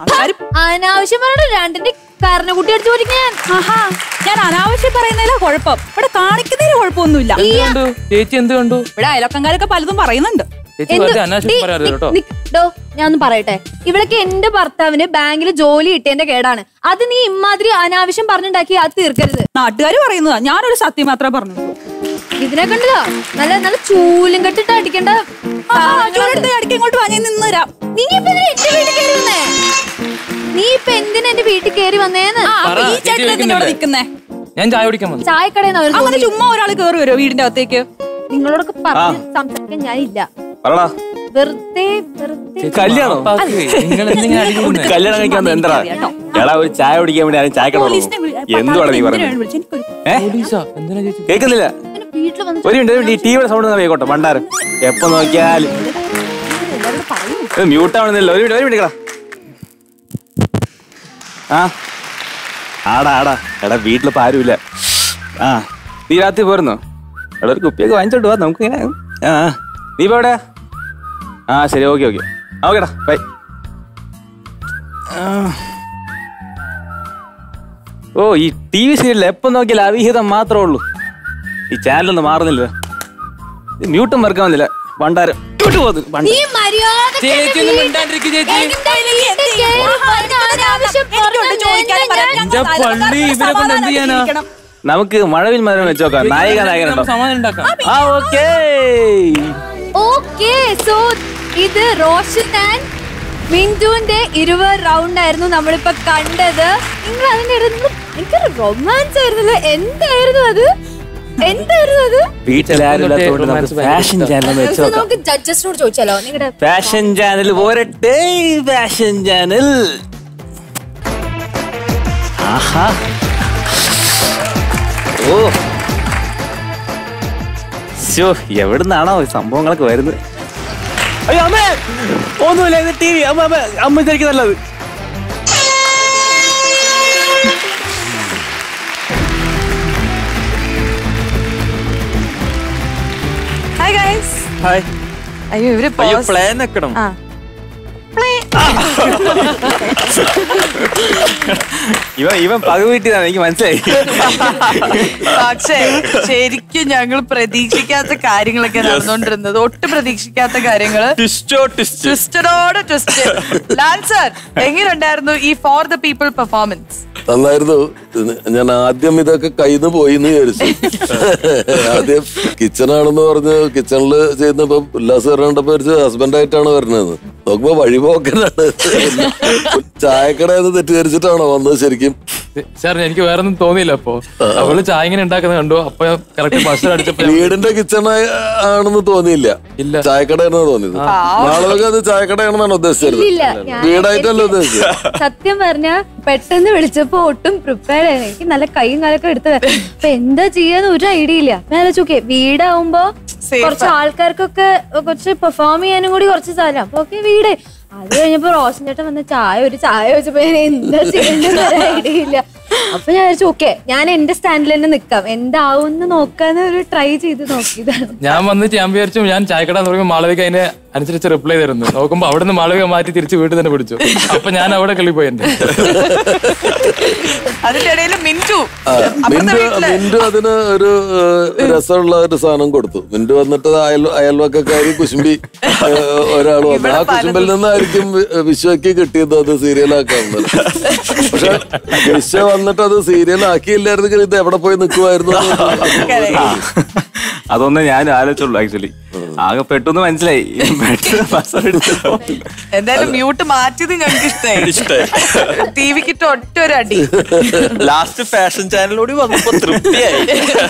അനാവശ്യം പറഞ്ഞ രണ്ടിന്റെ കാരണ കുട്ടി അടിച്ചു പോയിരിക്കാൻ ആഹാ ഞാൻ അനാവശ്യം പറയുന്നതിലാ കുഴപ്പം ഇവിടെ കാണിക്കുന്നതിന് കുഴപ്പമൊന്നുമില്ല എന്ത് കണ്ടു ചേച്ചി എന്ത് കണ്ടു ഇവിടെ അയലക്കങ്കാരൊക്കെ പലതും പറയുന്നുണ്ട് ചേച്ചി വെറുതെ അനാവശ്യം പറയാതെ കേട്ടോ ഡോ ഞാൻ ഒന്ന് പറയട്ടെ ഇവിടൊക്കെ എന്റെ ഭർത്താവിന് ബാങ്കിൽ ജോലി കിട്ടിയതിന്റെ കേടാണ് അത് നീ ഇമാതിരി അനാവശ്യം പറഞ്ഞുണ്ടാക്കി അത് തീർക്കരുത് നാട്ടുകാർ പറയുന്നതാ ഞാനൊരു സത്യം മാത്രമേ പറഞ്ഞുള്ളൂ ഇതിനെ കണ്ടതാ നല്ല നല്ല ചൂലും കെട്ടിട്ട് അടിക്കേണ്ട ചൂടെടുത്ത് അടിക്ക് ഇങ്ങോട്ട് വാ ഞാൻ നിന്ന് തരാം നീ ഇപ്പൊ എന്തിനാ എന്റെ വീട്ടിൽ കയറി വന്നേ നീ ഇപ്പൊ എന്തിനാ എന്റെ വീട്ടിൽ കയറി വന്നേന്ന് ആ, അപ്പൊ പറ, ഈ ചേച്ചി ചേട്ടൻ എന്തിനാ ഇവിടെ ചോദിക്കുന്നില്ലേ? നിൽക്കുന്നേ ഞാൻ ചായ കുടിക്കാൻ വന്നു ചായക്കടയിൽ നിന്ന് അങ്ങനെ ചുമ്മാ ഒരാൾ കേറി വരുമോ വീടിന്റെ അകത്തേക്ക് നിങ്ങളോടൊക്കെ പറഞ്ഞ് സംസാരിക്കാൻ ഞാനില്ല പറടാ വെറുതെ വെറുതെ കല്യാണോ മാപ്പാക്ക്. നിങ്ങൾ എന്തിനാ അടിക്കുന്നേ കല്യാണം കഴിക്കാൻ എന്താ എടാ ഒരു ചായ കുടിക്കാൻ വേണ്ടി ആരും ചായ പോലീസിനെ വിളി- എന്തുവാണ് നീ എന്തിനാണ് പറയുന്നത് വിളിച്ചത്? എനിക്കൊരു ഏ പോലീസാ എന്തിനാ ചേച്ചി കേൾക്കുന്നില്ല ഇങ്ങനെ വീട്ടിൽ വന്ന് ഒരു മിനിറ്റ് ഒരു മിനിറ്റ് ഈ ടിവിയുടെ സൗണ്ട് കേൾക്കോട്ടെ മണ്ടാരം എപ്പോ നോക്കിയാലും മ്യൂട്ട് ആവണമെന്നില്ല ഒരു മിനിറ്റ് ഒരു മിനിറ്റ് ആ ആടാ ആടാ എടാ വീട്ടിലിപ്പോ ആരുമില്ല ആ നീ രാത്രി പോരുന്നോ എടാ ഒരു കുപ്പിയൊക്കെ വാങ്ങിച്ചോണ്ട് പോവാ നമുക്ക് ഇങ്ങനെ ആ ആ. നീ ഇപ്പൊ എവിടെയാ ആ ശരി ഓക്കെ ഓക്കെ ഓക്കേടാ ബൈ ഓ ഈ ടി വി സീരിയലിൽ എപ്പോ നോക്കിയാലും അവിഹിതം മാത്രമേ ഉള്ളൂ ഈ ചാനലൊന്നും മാറുന്നില്ല മ്യൂട്ടും വർക്കാൻ വന്നില്ല പണ്ടാരം ഇങ്ങോട്ട് പോകുന്നു പണ്ടാരം. നീ മര്യാദയ്ക്ക് ചേച്ചി എന്റെ ഒന്നും വീട്ടിൽ- മിണ്ടാണ്ടിരിക്ക് ചേച്ചി. എന്റെ വീട്ടിൽ കയറി വന്ന് അനാവശ്യം എനിക്കുണ്ട് ചോദിക്കാനും പറഞ്ഞ പറയാനും. എന്റെ പള്ളി ഇവരെ കൊണ്ട് എന്ത് ചെയ്യാനാ നമുക്ക് മഴവിൽ മരം വെച്ചോക്കാം നായിക നായകനുണ്ടോ സമാധാനം ഉണ്ടാക്കാം ആ ഓക്കേ ഓക്കെ സോ ഇത് റോഷൻ ആൻഡ് മിന്റുവിന്റെ ഇരുപത് റൗണ്ട് ആയിരുന്നു നമ്മളിപ്പോ കണ്ടത് നിങ്ങൾ അതിന്റെ ഇടയിൽ എനിക്കൊരു റൊമാൻസ് ആയിരുന്നല്ലോ എന്തായിരുന്നു അത് എന്തായിരുന്നു അത് വീട്ടിലാരും ഇല്ലാത്തതുകൊണ്ട് നമുക്ക് ഫാഷൻ ചാനൽ So, വെച്ചോക്കാം നമുക്ക് ജഡ്ജസിനോട് ചോദിച്ചാലോ നിങ്ങളുടെ ഫാഷൻ ചാനൽ പോരട്ടെ ഫാഷൻ ചാനൽ ആഹാ ഓ ശോ എവിടുന്നാണോ ഈ സംഭവങ്ങളൊക്കെ വരുന്നത് അയ്യോ അമ്മേ ഒന്നുമില്ല ഇത് ടി വി അമ്മ അമ്മ അമ്മ ശരിക്കും നല്ലത് ഹായ് അയ്യോ ഇവര് അയ്യോ pause- പ്ലാൻ വെക്കണം ആ ഇവൻ ഇവൻ പക വീട്ടിയതാണ് എനിക്ക് മനസ്സിലായി പക്ഷേ ശരിക്കും ഞങ്ങൾ പ്രതീക്ഷിക്കാത്ത കാര്യങ്ങളൊക്കെ നടന്നുകൊണ്ടിരുന്നത് ഒട്ടും പ്രതീക്ഷിക്കാത്ത കാര്യങ്ങള് ട്വിസ്റ്റോ ട്വിസ്റ്റ് ട്വിസ്റ്റഡോട് ട്വിസ്റ്റ് ലാൽ സർ എങ്ങനെയുണ്ടായിരുന്നു ഈ ഫോർ ദ പീപ്പിൾ പെർഫോമൻസ് നന്നായിരുന്നു ഞാൻ ആദ്യം ഇതൊക്കെ കയ്യിൽ നിന്ന് പോയി എന്ന് വിചാരിച്ചു ആദ്യം കിച്ചണാണെന്ന് പറഞ്ഞ് കിച്ചണിൽ ചെയ്യുന്നപ്പോ ഉല്ലാസ് കണ്ടപ്പോ ഹസ്ബൻഡ് ആയിട്ടാണ് വരുന്നത് നോക്കുമ്പോ വഴിപോക്കനാണ് ചായക്കടയെന്ന് തെറ്റിദ്ധരിച്ചിട്ടാണോ വന്നത് ശരിക്കും സാർ എനിക്ക് വേറെ ഒന്നും തോന്നിയില്ല അപ്പൊ അവള് ചായ ഇങ്ങനെ ഉണ്ടാക്കുന്നത് കണ്ടു അപ്പൊ കറക്റ്റ് ഭക്ഷണം അടിച്ചപ്പോ ഞാൻ- വീടിന്റെ കിച്ചൺ ആണെന്ന് തോന്നിയില്ല ഇല്ല. ചായക്കടയാണെന്ന് തോന്നിയത് നാളെ അത് ചായക്കടയാണെന്നാണ് ഉദ്ദേശിച്ചത് ഇല്ല, ഞാൻ വീടായിട്ടല്ല ഉദ്ദേശിച്ചത് സത്യം പറഞ്ഞ പെട്ടെന്ന് വിളിച്ചപ്പോ ഒട്ടും പ്രിപ്പയർ ആയിരുന്നു എനിക്ക് നല്ല കൈയും കാലൊക്കെ എടുത്ത് വരാം. അപ്പൊ എന്താ ചെയ്യാന്ന് ഒരു ഐഡിയ ഇല്ല ഞാൻ ചോക്കെ വീടാവുമ്പോ Safe കുറച്ച് ആൾക്കാർക്കൊക്കെ കുറച്ച് പെർഫോം ചെയ്യാനും കൂടി കുറച്ച് സ്ഥലം അപ്പൊ ഓക്കെ വീട് അത് കഴിഞ്ഞപ്പോ റോഷൻ ചേട്ടൻ വന്ന് ചായ ഒരു ചായ വെച്ചപ്പോ ഞാൻ എന്താ ചെയ്യേണ്ടെന്ന് ഒരു ഐഡിയ ഇല്ല അപ്പൊ ഞാൻ വിചാരിച്ചു ഓക്കെ ഞാൻ എന്റെ സ്റ്റാൻഡിൽ തന്നെ നിക്കാം എന്താവും നോക്കാന്ന് ഒരു ട്രൈ ചെയ്ത് നോക്കിയതാണ് ഞാൻ വന്നിട്ട് ഞാൻ വിചാരിച്ചു ഞാൻ ചായക്കട എന്ന് പറയുമ്പോൾ മാളവിക അതിനെ അനുസരിച്ച് റിപ്ലൈ തരുന്നു നോക്കുമ്പോ അവിടെ നിന്ന് മാളവിക മാറ്റി തിരിച്ച് വീട്ടിൽ തന്നെ പിടിച്ചു അപ്പൊ ഞാൻ അവിടെ കളി പോയി എന്റെ അതിന്റെ ഇടയിൽ മിന്റു ആ, അപ്പുറത്തെ മിന്റു വീട്ടില് മിന്റു അതിന് ഒരു ഏഹ്, രസമുള്ള ഒരു സാധനം കൊടുത്തു മിന്റു വന്നിട്ട് അയൽ അയൽവക്കക്കാരി കുശുമ്പി ഏഹ്, ഒരാൾ വന്നു ആ കുശുമ്പിൽ നിന്നായിരിക്കും വി- വിശ്വയ്ക്ക് കിട്ടിയത് അത് സീരിയലാക്കാൻ പക്ഷെ വിശ്വ വന്നിട്ട് അത് സീരിയൽ ആക്കിയില്ലായിരുന്നെങ്കിൽ ഇത് എവിടെ പോയി നിൽക്കുമായിരുന്നു അതൊന്നും ഞാൻ ആലോചിച്ചുള്ളൂ ആക്ച്വലി ആകെ പെട്ടെന്ന് മനസ്സിലായി പെട്ടെന്ന് ബസ് എടുത്തപ്പോ എന്തായാലും മ്യൂട്ട് മാറ്റിയത് ഞങ്ങൾക്ക് ഇഷ്ടമായി ഇഷ്ടായി. ടി വിക്കിട്ട് ഒറ്റ ഒരു അടി ലാസ്റ്റ് ഫാഷൻ ചാനലിലൂടെ വന്നപ്പോ തൃപ്തിയായി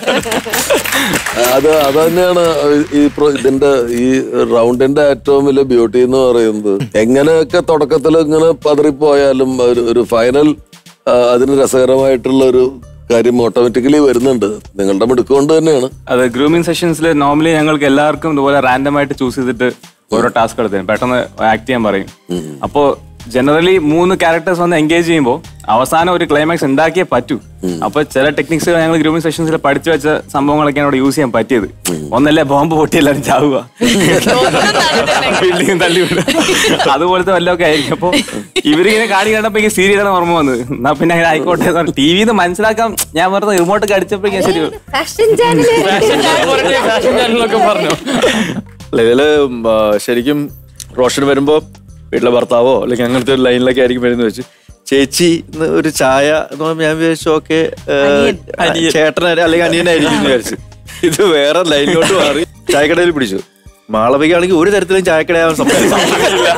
അത് അത് തന്നെയാണ് ഈ പ്രോ- ഇതിന്റെ ഈ റൗണ്ടിന്റെ ഏറ്റവും വലിയ ബ്യൂട്ടി എന്ന് പറയുന്നത് എങ്ങനെയൊക്കെ തുടക്കത്തിൽ ഇങ്ങനെ പതറിപ്പോയാലും ഒരു ഒരു ഫൈനൽ അതിന് രസകരമായിട്ടുള്ള ഒരു കാര്യം ഓട്ടോമാറ്റിക്കലി വരുന്നുണ്ട് നിങ്ങളുടെ മിടുക്ക് കൊണ്ട് തന്നെയാണ് അത് ഗ്രൂമിംഗ് സെഷൻസിൽ നോർമലി ഞങ്ങൾക്ക് എല്ലാവർക്കും ഇതുപോലെ റാൻഡം ആയിട്ട് ചൂസ് ചെയ്തിട്ട് ഓരോ ടാസ്ക് എടുത്തരും പെട്ടെന്ന് ആക്ട് ചെയ്യാൻ പറയും അപ്പോ ജനറലി മൂന്ന് ക്യാരക്ടേഴ്സ് വന്ന് എൻഗേജ് ചെയ്യുമ്പോൾ അവസാനം ഒരു ക്ലൈമാക്സ് ഉണ്ടാക്കിയേ പറ്റൂ അപ്പൊ ചില ടെക്നിക്സ് ഞങ്ങൾ ഗ്രൂമിംഗ് സെഷൻസിൽ പഠിച്ചു വെച്ച സംഭവങ്ങളൊക്കെയാണ് അവിടെ യൂസ് ചെയ്യാൻ പറ്റിയത് ഒന്നല്ലേ ബോംബ് പൊട്ടി എല്ലാവരും ചാവുക ബിൽഡിംഗ് തള്ളി വിടുക അതുപോലത്തെ വല്ലതൊക്കെ ആയിരിക്കും അപ്പൊ ഇവരിങ്ങനെ കാടി കണ്ടപ്പോ ഈ സീരിയലാണ് ഓർമ്മ വന്നത് എന്നാ പിന്നെ അങ്ങനെ ആയിക്കോട്ടെ ടി വിന്ന് മനസ്സിലാക്കാൻ ഞാൻ വെറുതെ റിമോട്ട് അടിച്ചപ്പോഴേക്കും ശരി ഫാഷൻ ചാനൽ ഫാഷൻ ചാനലൊക്കെ പറഞ്ഞു അല്ല, ഇതില് ഉം, ആ, ശരിക്കും റോഷൻ വരുമ്പോ വീട്ടിലെ ഭർത്താവോ അല്ലെങ്കിൽ അങ്ങനത്തെ ഒരു ലൈനിലൊക്കെ ആയിരിക്കും വരുന്നത് വെച്ച് ചേച്ചി ഇന്ന് ഒരു ചായ എന്ന് പറയുമ്പോൾ ഞാൻ വിചാരിച്ചു ഓക്കെ ചേട്ടൻ അല്ലെങ്കിൽ അനിയനായിരിക്കും എന്ന് വിചാരിച്ചു ഇത് വേറെ ലൈനിലോട്ട് മാറി ചായക്കടയിൽ പിടിച്ചു മാളവികയാണെങ്കിൽ ഒരു തരത്തിലും ചായക്കടയാവാൻ സമ്മതിക്കില്ല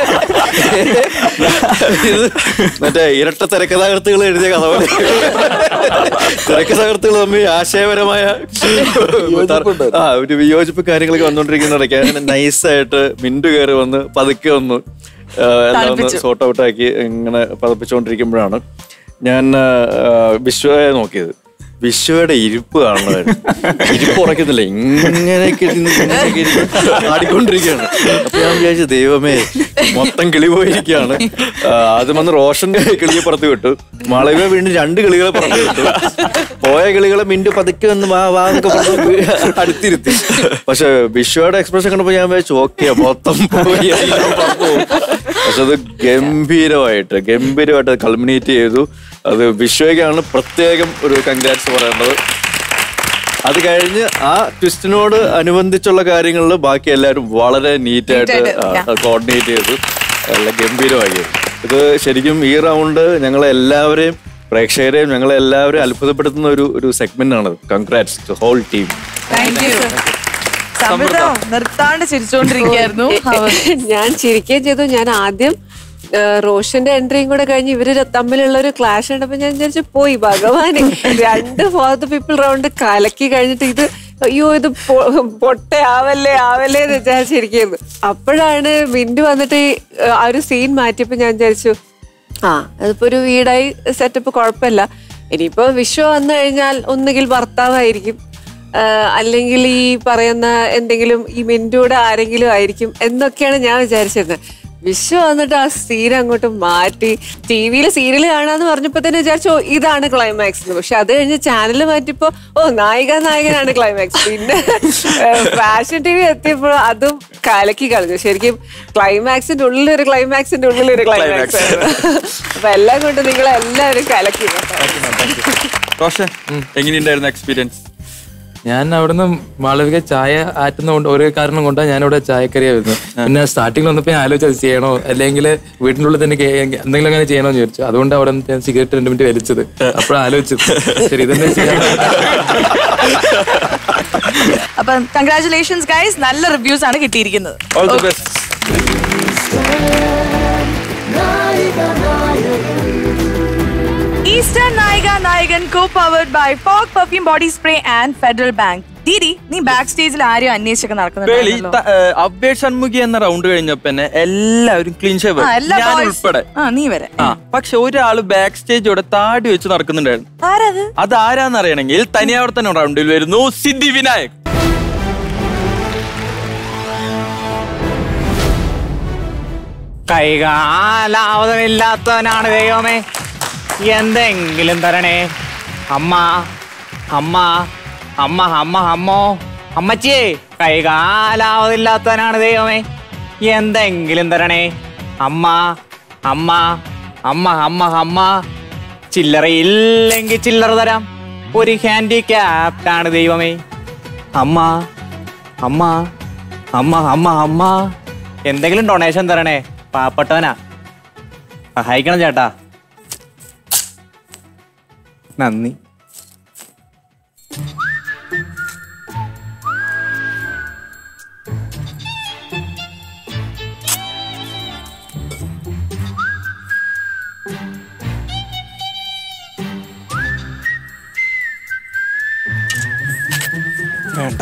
ഇത് മറ്റേ ഇരട്ട തിരക്കഥാകൃത്തുകൾ എഴുതിയ കഥ പോലെ തിരക്കഥാകൃത്തുകൾ തമ്മിൽ ആശയപരമായ ആ ഒരു വിയോജിപ്പ് കാര്യങ്ങളൊക്കെ വന്നുകൊണ്ടിരിക്കുന്നിടയ്ക്ക് അങ്ങനെ നൈസായിട്ട് മിൻറ്റു കയറി വന്ന് പതുക്കെ വന്ന് ആ, എല്ലാം ഒന്ന് തണുപ്പിച്ചു. സോർട്ട് ഔട്ട് ആക്കി ഇങ്ങനെ പതപ്പിച്ചുകൊണ്ടിരിക്കുമ്പോഴാണ് ഞാൻ ആ, വിശ്വയെ നോക്കിയത് വിശ്വയുടെ ഇരിപ്പ് കാണുന്നതായിരുന്നു ഇരിപ്പ് ഉറക്കുന്നില്ല ഇങ്ങനെയൊക്കെ ഇരുന്ന് ഇങ്ങനെയൊക്കെ ഇരുന്ന് ആടിക്കൊണ്ടിരിക്കുകയാണ് അപ്പൊ ഞാൻ വിചാരിച്ചു ദൈവമേ മൊത്തം കിളി പോയിരിക്കുകയാണ് ആ, ആദ്യം വന്ന് റോഷൻ കിളിയെ പുറത്ത് വിട്ടു മാളവിക വീണ്ടും രണ്ട് കിളികളെ പുറത്ത് വിട്ടു പോയ കിളികളെ മിൻറ്റ് പതുക്കെ വന്ന് വാ വാ എന്നൊക്കെ പറഞ്ഞ് അടുത്തിരുത്തി പക്ഷെ വിശ്വയുടെ എക്സ്പ്രഷൻ കണ്ടപ്പോ ഞാൻ വിചാരിച്ചു ഓക്കെ മൊത്തം പോയി എല്ലാം പറന്നു പോകും. പക്ഷെ അത് ഗംഭീരമായിട്ട് ഗംഭീരമായിട്ട് അത് കൾമിനേറ്റ് ചെയ്തു അത് വിശ്വയ്ക്കാണ് പ്രത്യേകം ഒരു കൺഗ്രാറ്റ്സ് പറയേണ്ടത് അത് കഴിഞ്ഞ് ആ ട്വിസ്റ്റിനോട് അനുബന്ധിച്ചുള്ള കാര്യങ്ങളിൽ ബാക്കി എല്ലാവരും വളരെ നീറ്റായിട്ട് Neat ആയിട്ട്, കോർഡിനേറ്റ് ചെയ്തു നല്ല ഗംഭീരമായി ഇത് ശരിക്കും ഈ റൗണ്ട് ഞങ്ങളെ എല്ലാവരെയും പ്രേക്ഷകരെയും ഞങ്ങളെ എല്ലാവരെയും അത്ഭുതപ്പെടുത്തുന്ന ഒരു ഒരു സെഗ്മെന്റ് ആണ് congrats whole team thank you Samrudha നിർത്താണ്ട് ചിരിച്ചോണ്ടിരിക്കുകയായിരുന്നു അവർ ഞാൻ ചിരിക്കുകയും ചെയ്തു ഞാൻ ആദ്യം ആ, റോഷന്റെ എൻട്രിയും കൂടെ കഴിഞ്ഞ് ഇവര് തമ്മിലുള്ള ഒരു ക്ലാഷ് കണ്ടപ്പോ ഞാൻ വിചാരിച്ചു പോയി ഭഗവാന് രണ്ട് ഫോർത്ത് പീപ്പിൾ റൗണ്ട് കലക്കി കഴിഞ്ഞിട്ട് ഇത് അയ്യോ ഇത് പൊ- പൊട്ടെ ആവല്ലേ ആവല്ലേ എന്ന് വിചാരിച്ചിരിക്കുന്നു അപ്പോഴാണ് മിൻറ്റ് വന്നിട്ട് ഈ, ആ ഒരു സീൻ മാറ്റിയപ്പോ ഞാൻ വിചാരിച്ചു ആ അതിപ്പോ ഒരു വീടായി സെറ്റപ്പ് കുഴപ്പമില്ല ഇനിയിപ്പോ വിശ്വ വന്നു കഴിഞ്ഞാൽ ഒന്നുകിൽ ഭർത്താവായിരിക്കും ആ, അല്ലെങ്കിൽ ഈ പറയുന്ന എന്തെങ്കിലും ഈ മിൻറ്റൂടെ ആരെങ്കിലും ആയിരിക്കും എന്നൊക്കെയാണ് ഞാൻ വിചാരിച്ചിരുന്നത് വിഷു വന്നിട്ട് ആ സീൻ അങ്ങോട്ട് മാറ്റി ടി വിയിൽ സീരിയൽ കാണാന്ന് പറഞ്ഞപ്പോ തന്നെ വിചാരിച്ചു "ഓ, ഇതാണ് ക്ലൈമാക്സ് എന്ന് പക്ഷെ അത് കഴിഞ്ഞ് ചാനൽ മാറ്റിയപ്പോ ഓ നായിക നായകനാണ് ക്ലൈമാക്സ് പിന്നെ ഫാഷൻ ടി വി എത്തിയപ്പോൾ അതും കലക്കി കളഞ്ഞു ശരിക്കും ക്ലൈമാക്സിന്റെ ഉള്ളിൽ ഒരു ക്ലൈമാക്സിന്റെ ഉള്ളിൽ ഒരു ക്ലൈമാക്സ് അപ്പൊ എല്ലാം കൊണ്ട് നിങ്ങൾ എല്ലാവരും കലക്കി റോഷൻ എങ്ങനെയുണ്ടായിരുന്നു എക്സ്പീരിയൻസ് ഞാൻ അവിടുന്ന് മാളവിക ചായ ആറ്റുന്ന കൊണ്ട് ഓരോ കാരണം കൊണ്ടാണ് ഞാൻ ഇവിടെ ചായക്കറിയാ വരുന്നത് പിന്നെ സ്റ്റാർട്ടിങ്ങിൽ വന്നപ്പോ ഞാൻ ആലോചിച്ചത് ചെയ്യണോ അല്ലെങ്കിൽ വീട്ടിൻ്റെ ഉള്ളിൽ തന്നെ കേ- എന്തെങ്കിലും അങ്ങനെ ചെയ്യണോ എന്ന് ചോദിച്ചു അതുകൊണ്ട് അവിടെ നിന്ന് ഞാൻ സിഗരറ്റ് രണ്ട് മിനിറ്റ് വലിച്ചത് അപ്പോഴാണ് ആലോചിച്ചത് ശരി ഇതന്നെ ചെയ്യാം അപ്പൊ കൺഗ്രാചുലേഷൻസ് ഗൈസ് നല്ല റിവ്യൂസ് ആണ് കിട്ടിയിരിക്കുന്നത് all the best Eastern Nayika Nayakan co powered by Fog perfume body spray and Federal Bank Didi നീ ബാക്ക് സ്റ്റേജിൽ ആരും അന്വേഷിച്ചൊക്കെ പേളി നടക്കുന്നുണ്ടല്ലോ അപ്ഡേറ്റ് ഷൺമുഖി എന്ന റൗണ്ട് കഴിഞ്ഞപ്പോ തന്നെ എല്ലാവരും ക്ലീൻ ഷേവ് ആ, എല്ലാ ഞാൻ boys- ഉൾപ്പെടെ ആ നീ വരെ ആ പക്ഷെ ഒരാള് ബാക്ക് സ്റ്റേജോടെ താടി വെച്ച് നടക്കുന്നുണ്ടായിരുന്നു ആരത് അത് ആരാന്ന് അറിയണമെങ്കിൽ തനിയാവർത്തന റൗണ്ടിൽ വരുന്നു സിദ്ധി വിനായക് കൈകാലാവതമില്ലാത്തവനാണ് ദൈവമേ എന്തെങ്കിലും തരണേ അമ്മ അമ്മ അമ്മ അമ്മ അമ്മോ അമ്മച്ചിയേ കൈകാലാവതില്ലാത്തവനാണ് ദൈവമേ എന്തെങ്കിലും തരണേ അമ്മ അമ്മ അമ്മ അമ്മ അമ്മ ചില്ലറയില്ലെങ്കിൽ ചില്ലറ തരാം ഒരു ഹാൻഡിക്യാപ്റ്റാണ് ദൈവമേ അമ്മ അമ്മ അമ്മ അമ്മ അമ്മ എന്തെങ്കിലും ഡൊണേഷൻ തരണേ പാവപ്പെട്ടവനാ സഹായിക്കണം ചേട്ടാ നന്ദി വേണ്ട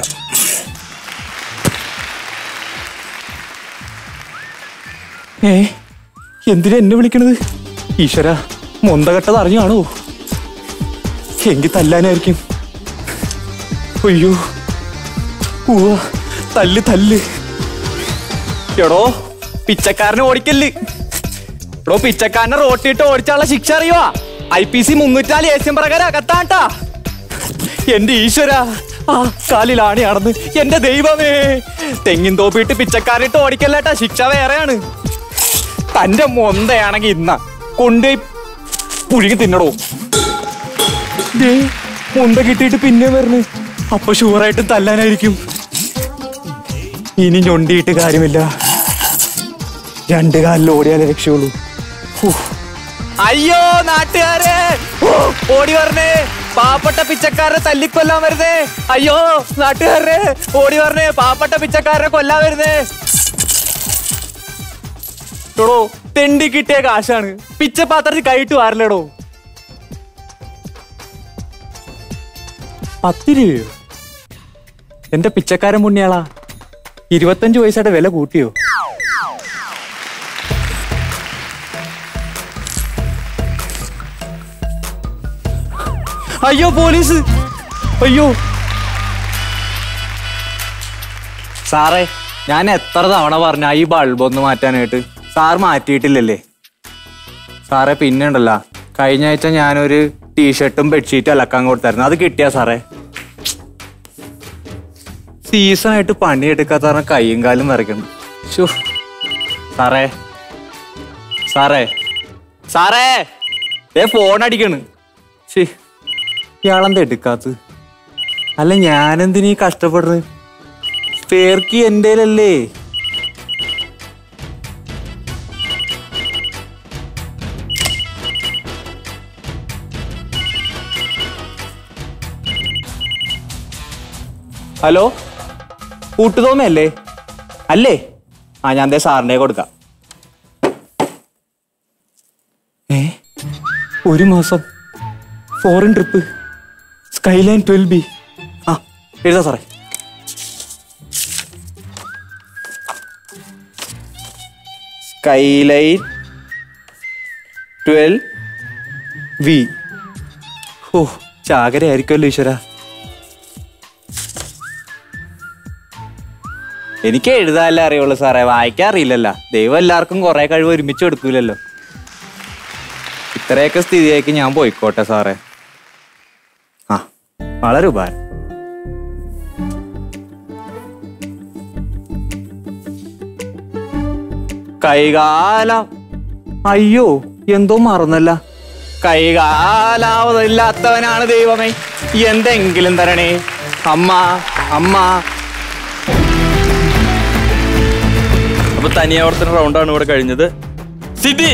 ഏ എന്തിനാ എന്നെ വിളിക്കണത് ഈശ്വര മൊന്തകെട്ടത് അറിഞ്ഞു കാണോ എങ്കിൽ തല്ലാനായിരിക്കും അയ്യോ ഉവ്വ തല്ല് തല്ല് എടോ പിച്ചക്കാരനെ ഓടിക്കല്ല് എടോ പിച്ചക്കാരനെ റോട്ടിട്ട് ഓടിച്ചാലുള്ള ശിക്ഷ അറിയുവാ ഐ പി സി മുന്നൂറ്റാല് ഏസ്യം പ്രകാരം അകത്താട്ടാ എന്റെ ഈശ്വര ആ കാലിലാണ് നടന്ന് എന്റെ ദൈവമേ തെങ്ങിൻ തോപ്പിട്ട് പിച്ചക്കാരിട്ട് ഓടിക്കല്ലേട്ടാ ശിക്ഷ വേറെയാണ് തന്റെ മൊന്തയാണെങ്കി ഇന്ന കൊണ്ടുപോയി പുഴുങ്ങി തിന്നടോ ദേ, മുണ്ട കിട്ടിയിട്ട് പിന്നെ വരണേ അപ്പൊ ഷുവറായിട്ട് തല്ലാനായിരിക്കും ഇനി ഞൊണ്ടിയിട്ട് കാര്യമില്ല രണ്ട് കാലിൽ ഓടിയാലേ രക്ഷയുള്ളൂ ഹൂ. അയ്യോ നാട്ടുകാരെ ഓ, ഓടി വരണേ പാവപ്പെട്ട പിച്ചക്കാരെ തല്ലിക്കൊല്ലാൻ വരുന്നേ അയ്യോ നാട്ടുകാരെ ഓടി വരണേ പാവപ്പെട്ട പിച്ചക്കാരെ കൊല്ലാൻ വരുന്നേ എടോ തെണ്ടി കിട്ടിയ കാശാണ് പിച്ചപാത്രത്തിൽ കൈയിട്ട് വാരില്ലടോ പത്ത് രൂപയോ എന്റെ പിച്ചക്കാരൻ പുണ്യാളാ ഇരുപത്തഞ്ച് പൈസയുടെ വില കൂട്ടിയോ അയ്യോ പോലീസ് അയ്യോ സാറേ ഞാൻ എത്ര തവണ പറഞ്ഞ ഈ ബൾബ് ഒന്ന് മാറ്റാനായിട്ട് സാർ മാറ്റിയിട്ടില്ലല്ലേ സാറേ പിന്നെ ഉണ്ടല്ലോ കഴിഞ്ഞ ആഴ്ച ഞാനൊരു ടീഷർട്ടും ബെഡ്ഷീറ്റും അലക്കാൻ കൊടുത്തായിരുന്നു അത് കിട്ടിയാ സാറേ സീസൺ ആയിട്ട് പണിയെടുക്കാത്ത കാരണം കൈയും കാലും വരയ്ക്കണം ശോ സാറേ സാറേ സാറേ ഏ ഫോൺ അടിക്കണ് ശേ ഇയാളെന്താ എടുക്കാത്ത അല്ല ഞാനെന്തിനീ കഷ്ടപ്പെടുന്നത് പേർക്ക് എൻ്റെ അല്ലേ ഹലോ കൂട്ടുതോമയല്ലേ അല്ലേ ആ ഞാൻ ദേ സാറിൻ്റെ കൊടുക്കാം ഏ ഒരു മാസം foreign trip skyline twelve B ആ എഴുതാ സാറേ സ്കൈലൈൻ ട്വൽവ് വി ഓ ചാകരയായിരിക്കുമല്ലോ ഈശ്വര എനിക്ക് എഴുതാനല്ലേ അറിയുള്ളൂ സാറേ വായിക്കാൻ അറിയില്ലല്ലോ ദൈവം എല്ലാവർക്കും കുറെ കഴിവ് ഒരുമിച്ച് കൊടുക്കൂലല്ലോ ഇത്രയൊക്കെ സ്ഥിതിയാക്കി ഞാൻ പോയിക്കോട്ടെ സാറേ ആ വളരെ ഉപകാരം കൈകാലം അയ്യോ എന്തോ മറന്നല്ല കൈകാലാവതില്ലാത്തവനാണ് ദൈവമേ എന്തെങ്കിലും തരണേ അമ്മ അമ്മ അപ്പൊ തനിയാവർത്തന റൗണ്ടാണ് ഇവിടെ കഴിഞ്ഞത് സിദ്ധി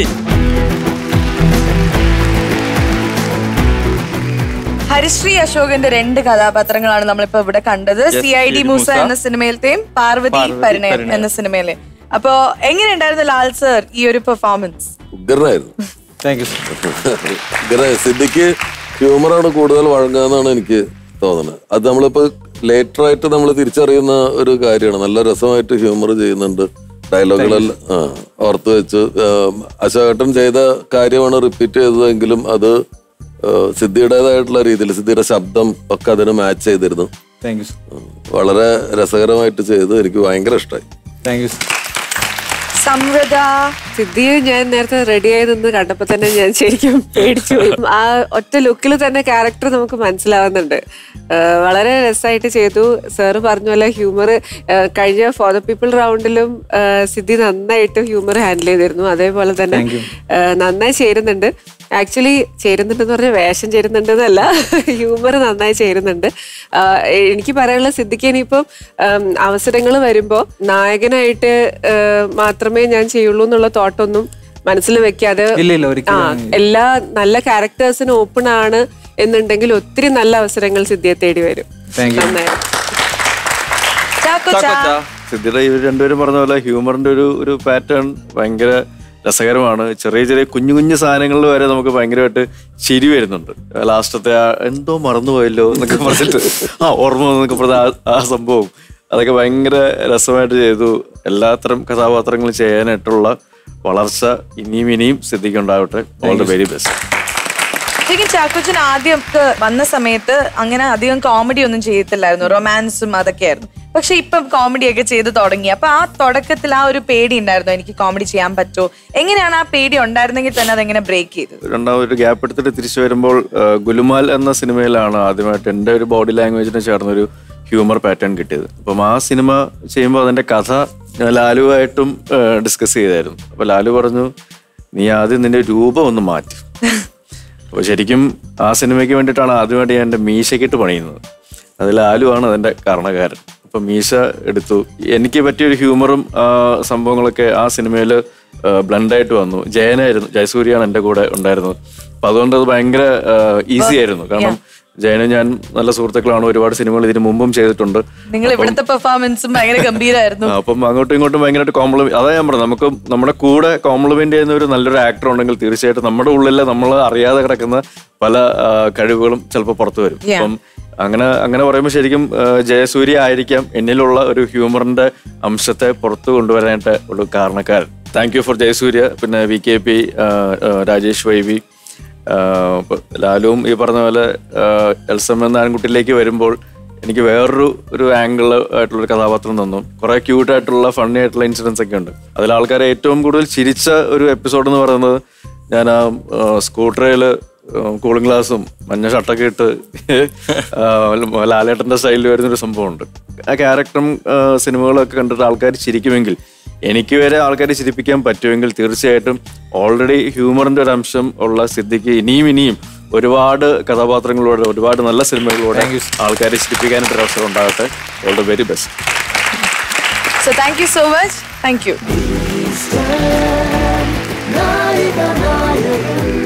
ഹരിശ്രീ അശോകന്റെ രണ്ട് കഥാപാത്രങ്ങളാണ് നമ്മളിപ്പോ ഇവിടെ കണ്ടത് Yes, C I D C.I.D. Moosa Moosa എന്ന സിനിമയിലത്തെയും പാർവതി പാർവതി പരിണയം പരിണയം. എന്ന സിനിമയിലെ അപ്പോ എങ്ങനെയുണ്ടായിരുന്നു ലാൽ സർ ഈ ഒരു പെർഫോമൻസ് ഉഗ്രനായിരുന്നു താങ്ക് യു ഉഗ്രനായി സിദ്ധിക്ക് ഹ്യൂമറാണ് കൂടുതൽ വഴങ്ങുന്നതാണ് എനിക്ക് തോന്നുന്നത് അത് നമ്മളിപ്പോ ലേറ്റർ ആയിട്ട് നമ്മൾ തിരിച്ചറിയുന്ന ഒരു കാര്യമാണ് നല്ല രസമായിട്ട് ഹ്യൂമർ ചെയ്യുന്നുണ്ട് ഡയലോഗുകളെല്ലാം ആ ഓർത്ത് വെച്ച് അശോകേട്ടൻ ചെയ്ത കാര്യമാണ് റിപ്പീറ്റ് ചെയ്തതെങ്കിലും അത് ആ, സിദ്ധിയുടേതായിട്ടുള്ള രീതിയിൽ സിദ്ധിയുടെ ശബ്ദം ഒക്കെ അതിന് മാച്ച് ചെയ്തിരുന്നു താങ്ക് യു വളരെ രസകരമായിട്ട് ചെയ്ത് എനിക്ക് ഭയങ്കര ഇഷ്ടമായി താങ്ക് യു സമൃദ്ധ സിദ്ധിയെ ഞാൻ നേരത്തെ റെഡി ആയി നിന്ന് കണ്ടപ്പോ തന്നെ ഞാൻ ശരിക്കും പേടിച്ചു പോയി. ആ ഒറ്റ ലുക്കിൽ തന്നെ ക്യാരക്ടർ നമുക്ക് മനസ്സിലാവുന്നുണ്ട് ആ, വളരെ രസമായിട്ട് ചെയ്തു സാറ് പറഞ്ഞ പോലെ ഹ്യൂമർ കഴിഞ്ഞ ഫോർ ദ പീപ്പിൾ റൗണ്ടിലും ആ, സിദ്ധി നന്നായിട്ട് ഹ്യൂമർ ഹാൻഡിൽ ചെയ്തിരുന്നു അതേപോലെ തന്നെ ആ, നന്നായി ചേരുന്നുണ്ട് ആക്ച്വലി ചേരുന്നുണ്ടെന്ന് പറഞ്ഞാൽ വേഷം ചേരുന്നുണ്ടെന്നല്ല ഹ്യൂമർ നന്നായി ചേരുന്നുണ്ട് ആ, എനിക്ക് പറയാനുള്ള സിദ്ധിക്ക് ഇനിയിപ്പം അവസരങ്ങൾ വരുമ്പോൾ നായകനായിട്ട് ആ, മാത്രമേ ഞാൻ ചെയ്യുള്ളൂ എന്നുള്ള തോട്ടൊന്നും മനസ്സിൽ വെക്കാതെ ഇല്ല, ഇല്ല, ഒരിക്കലും ആ, അങ്ങനെ. എല്ലാ നല്ല ക്യാരക്ടേഴ്സിനും ഓപ്പൺ ആണ് എന്നുണ്ടെങ്കിൽ ഒത്തിരി നല്ല അവസരങ്ങൾ സിദ്ധിയെ തേടി വരും താങ്ക് യു നന്നായി ചാക്കോ ചാ സിദ്ധിയുടെ ഇവർ രണ്ടുപേരും പറഞ്ഞ പോലെ ഹ്യൂമറിന്റെ ഒരു ഒരു പാറ്റേൺ ഭയങ്കര രസകരമാണ് ചെറിയ ചെറിയ കുഞ്ഞു കുഞ്ഞു സാധനങ്ങളിൽ വരെ നമുക്ക് ഭയങ്കരമായിട്ട് ചിരി വരുന്നുണ്ട് ലാസ്റ്റത്തെ ആ എന്തോ മറന്നുപോയല്ലോ എന്നൊക്കെ പറഞ്ഞിട്ട് ആ ഓർമ്മ എന്നൊക്കെ പറഞ്ഞ ആ- ആ സംഭവം അതൊക്കെ ഭയങ്കര രസമായിട്ട് ചെയ്തു എല്ലാത്തരം കഥാപാത്രങ്ങളും ചെയ്യാനായിട്ടുള്ള വളർച്ച ഇനിയും ഇനിയും സിദ്ധിക്കുണ്ടാവട്ടെ ഓൾ ദ വെരി ബെസ്റ്റ് ശരിക്കും ചാക്കോച്ചൻ ആദ്യം ഒക്കെ വന്ന സമയത്ത് അങ്ങനെ അധികം കോമഡി ഒന്നും ചെയ്യത്തില്ലായിരുന്നു റൊമാൻസും അതൊക്കെയായിരുന്നു പക്ഷെ ഇപ്പം കോമഡി ഒക്കെ ചെയ്ത് തുടങ്ങി അപ്പൊ ആ തുടക്കത്തിൽ ആ ഒരു പേടി ഉണ്ടായിരുന്നു എനിക്ക് കോമഡി ചെയ്യാൻ പറ്റുമോ എങ്ങനെയാണ് ആ പേടി ഉണ്ടായിരുന്നെങ്കിൽ തന്നെ അതെങ്ങനെ ബ്രേക്ക് ചെയ്തത് രണ്ടാമതൊരു ഗ്യാപ്പ് എടുത്തിട്ട് തിരിച്ചു വരുമ്പോൾ ആ, ഗുലുമാൽ എന്ന സിനിമയിലാണ് ആദ്യമായിട്ട് എൻ്റെ ഒരു ബോഡി ലാംഗ്വേജിന് ചേർന്നൊരു ഹ്യൂമർ പാറ്റേൺ കിട്ടിയത് അപ്പം ആ സിനിമ ചെയ്യുമ്പോൾ അതിൻ്റെ കഥ ഞാൻ ലാലുവായിട്ടും ഡിസ്കസ് ചെയ്തായിരുന്നു അപ്പോൾ ലാലു പറഞ്ഞു നീ ആദ്യം നിന്റെ രൂപം ഒന്ന് മാറ്റി അപ്പോൾ ശരിക്കും ആ സിനിമയ്ക്ക് വേണ്ടിയിട്ടാണ് ആദ്യമായിട്ട് ഞാൻ എൻ്റെ മീശയ്ക്കിട്ട് പണിയുന്നത് അത് ലാലുവാണ് അതിൻ്റെ കാരണക്കാരൻ അപ്പം മീശ എടുത്തു എനിക്ക് പറ്റിയൊരു ഹ്യൂമറും ആ, സംഭവങ്ങളൊക്കെ ആ സിനിമയിൽ ബ്ലണ്ടായിട്ട് വന്നു ജയനായിരുന്നു ജയസൂര്യാണ് എൻ്റെ കൂടെ ഉണ്ടായിരുന്നത് അപ്പം അതുകൊണ്ട് അത് ഭയങ്കര ഈസി ആയിരുന്നു കാരണം ജയനും ഞാൻ നല്ല സുഹൃത്തുക്കളാണ് ഒരുപാട് സിനിമകൾ ഇതിനു മുമ്പും ചെയ്തിട്ടുണ്ട് നിങ്ങൾ ഇവിടുത്തെ പെർഫോമൻസും ഭയങ്കര ഗംഭീരമായിരുന്നു ആ, അപ്പം അങ്ങോട്ടും ഇങ്ങോട്ടും ഭയങ്കരമായിട്ട് കോംപ്ലിമെന്റ് അതാ ഞാൻ പറഞ്ഞു നമുക്ക് നമ്മുടെ കൂടെ കോംപ്ലിമെന്റ് ചെയ്യുന്ന ഒരു നല്ലൊരു ആക്ടർ ഉണ്ടെങ്കിൽ തീർച്ചയായിട്ടും നമ്മുടെ ഉള്ളിൽ നമ്മൾ അറിയാതെ കിടക്കുന്ന പല ആ, കഴിവുകളും ചിലപ്പോൾ പുറത്തു വരും Yeah. അപ്പം അങ്ങനെ അങ്ങനെ പറയുമ്പോൾ ശരിക്കും ആ, ജയസൂര്യ ആയിരിക്കാം എന്നിലുള്ള ഒരു ഹ്യൂമറിന്റെ അംശത്തെ പുറത്തു കൊണ്ടുവരാനായിട്ട് ഒരു കാരണക്കാരൻ താങ്ക് യു ഫോർ ജയസൂര്യ പിന്നെ വി കെ പി രാജേഷ് വൈവി ആഹ് ഇപ്പൊ ലാലുവും ഈ പറഞ്ഞ പോലെ ആഹ് എൽസം എന്ന ആൺകുട്ടിയിലേക്ക് വരുമ്പോൾ എനിക്ക് വേറൊരു ഒരു ആംഗിൾ ആയിട്ടുള്ള ഒരു കഥാപാത്രം തന്നു കുറെ ക്യൂട്ട് ആയിട്ടുള്ള ഫണ്ണി ആയിട്ടുള്ള ഇൻസിഡൻസ് ഒക്കെ ഉണ്ട് അതിൽ ആൾക്കാരെ ഏറ്റവും കൂടുതൽ ചിരിച്ച ഒരു എപ്പിസോഡ് എന്ന് പറയുന്നത് ഞാൻ ആ സ്കൂട്ടറിൽ കൂളിംഗ് ഗ്ലാസും മഞ്ഞ ഷർട്ടൊക്കെ ഇട്ട് ആഹ് ലാലേട്ടന്റെ സ്റ്റൈലിൽ വരുന്നൊരു സംഭവമുണ്ട് ആ ക്യാരക്ടറും സിനിമകളൊക്കെ കണ്ടിട്ട് ആൾക്കാർ ചിരിക്കുമെങ്കിൽ എനിക്ക് വരെ ആൾക്കാരെ ചിരിപ്പിക്കാൻ പറ്റുമെങ്കിൽ തീർച്ചയായിട്ടും ഓൾറെഡി ഹ്യൂമറിന്റെ ഒരു അംശം ഉള്ള സിദ്ധിക്ക് ഇനിയും ഇനിയും ഒരുപാട് കഥാപാത്രങ്ങളോടെ ഒരുപാട് നല്ല സിനിമകളോടെ ആൾക്കാരെ ചിരിപ്പിക്കാനായിട്ട് ഒരു അവസരം ഉണ്ടാകട്ടെ all the very best so thank you so much thank you Nayika നായകൻ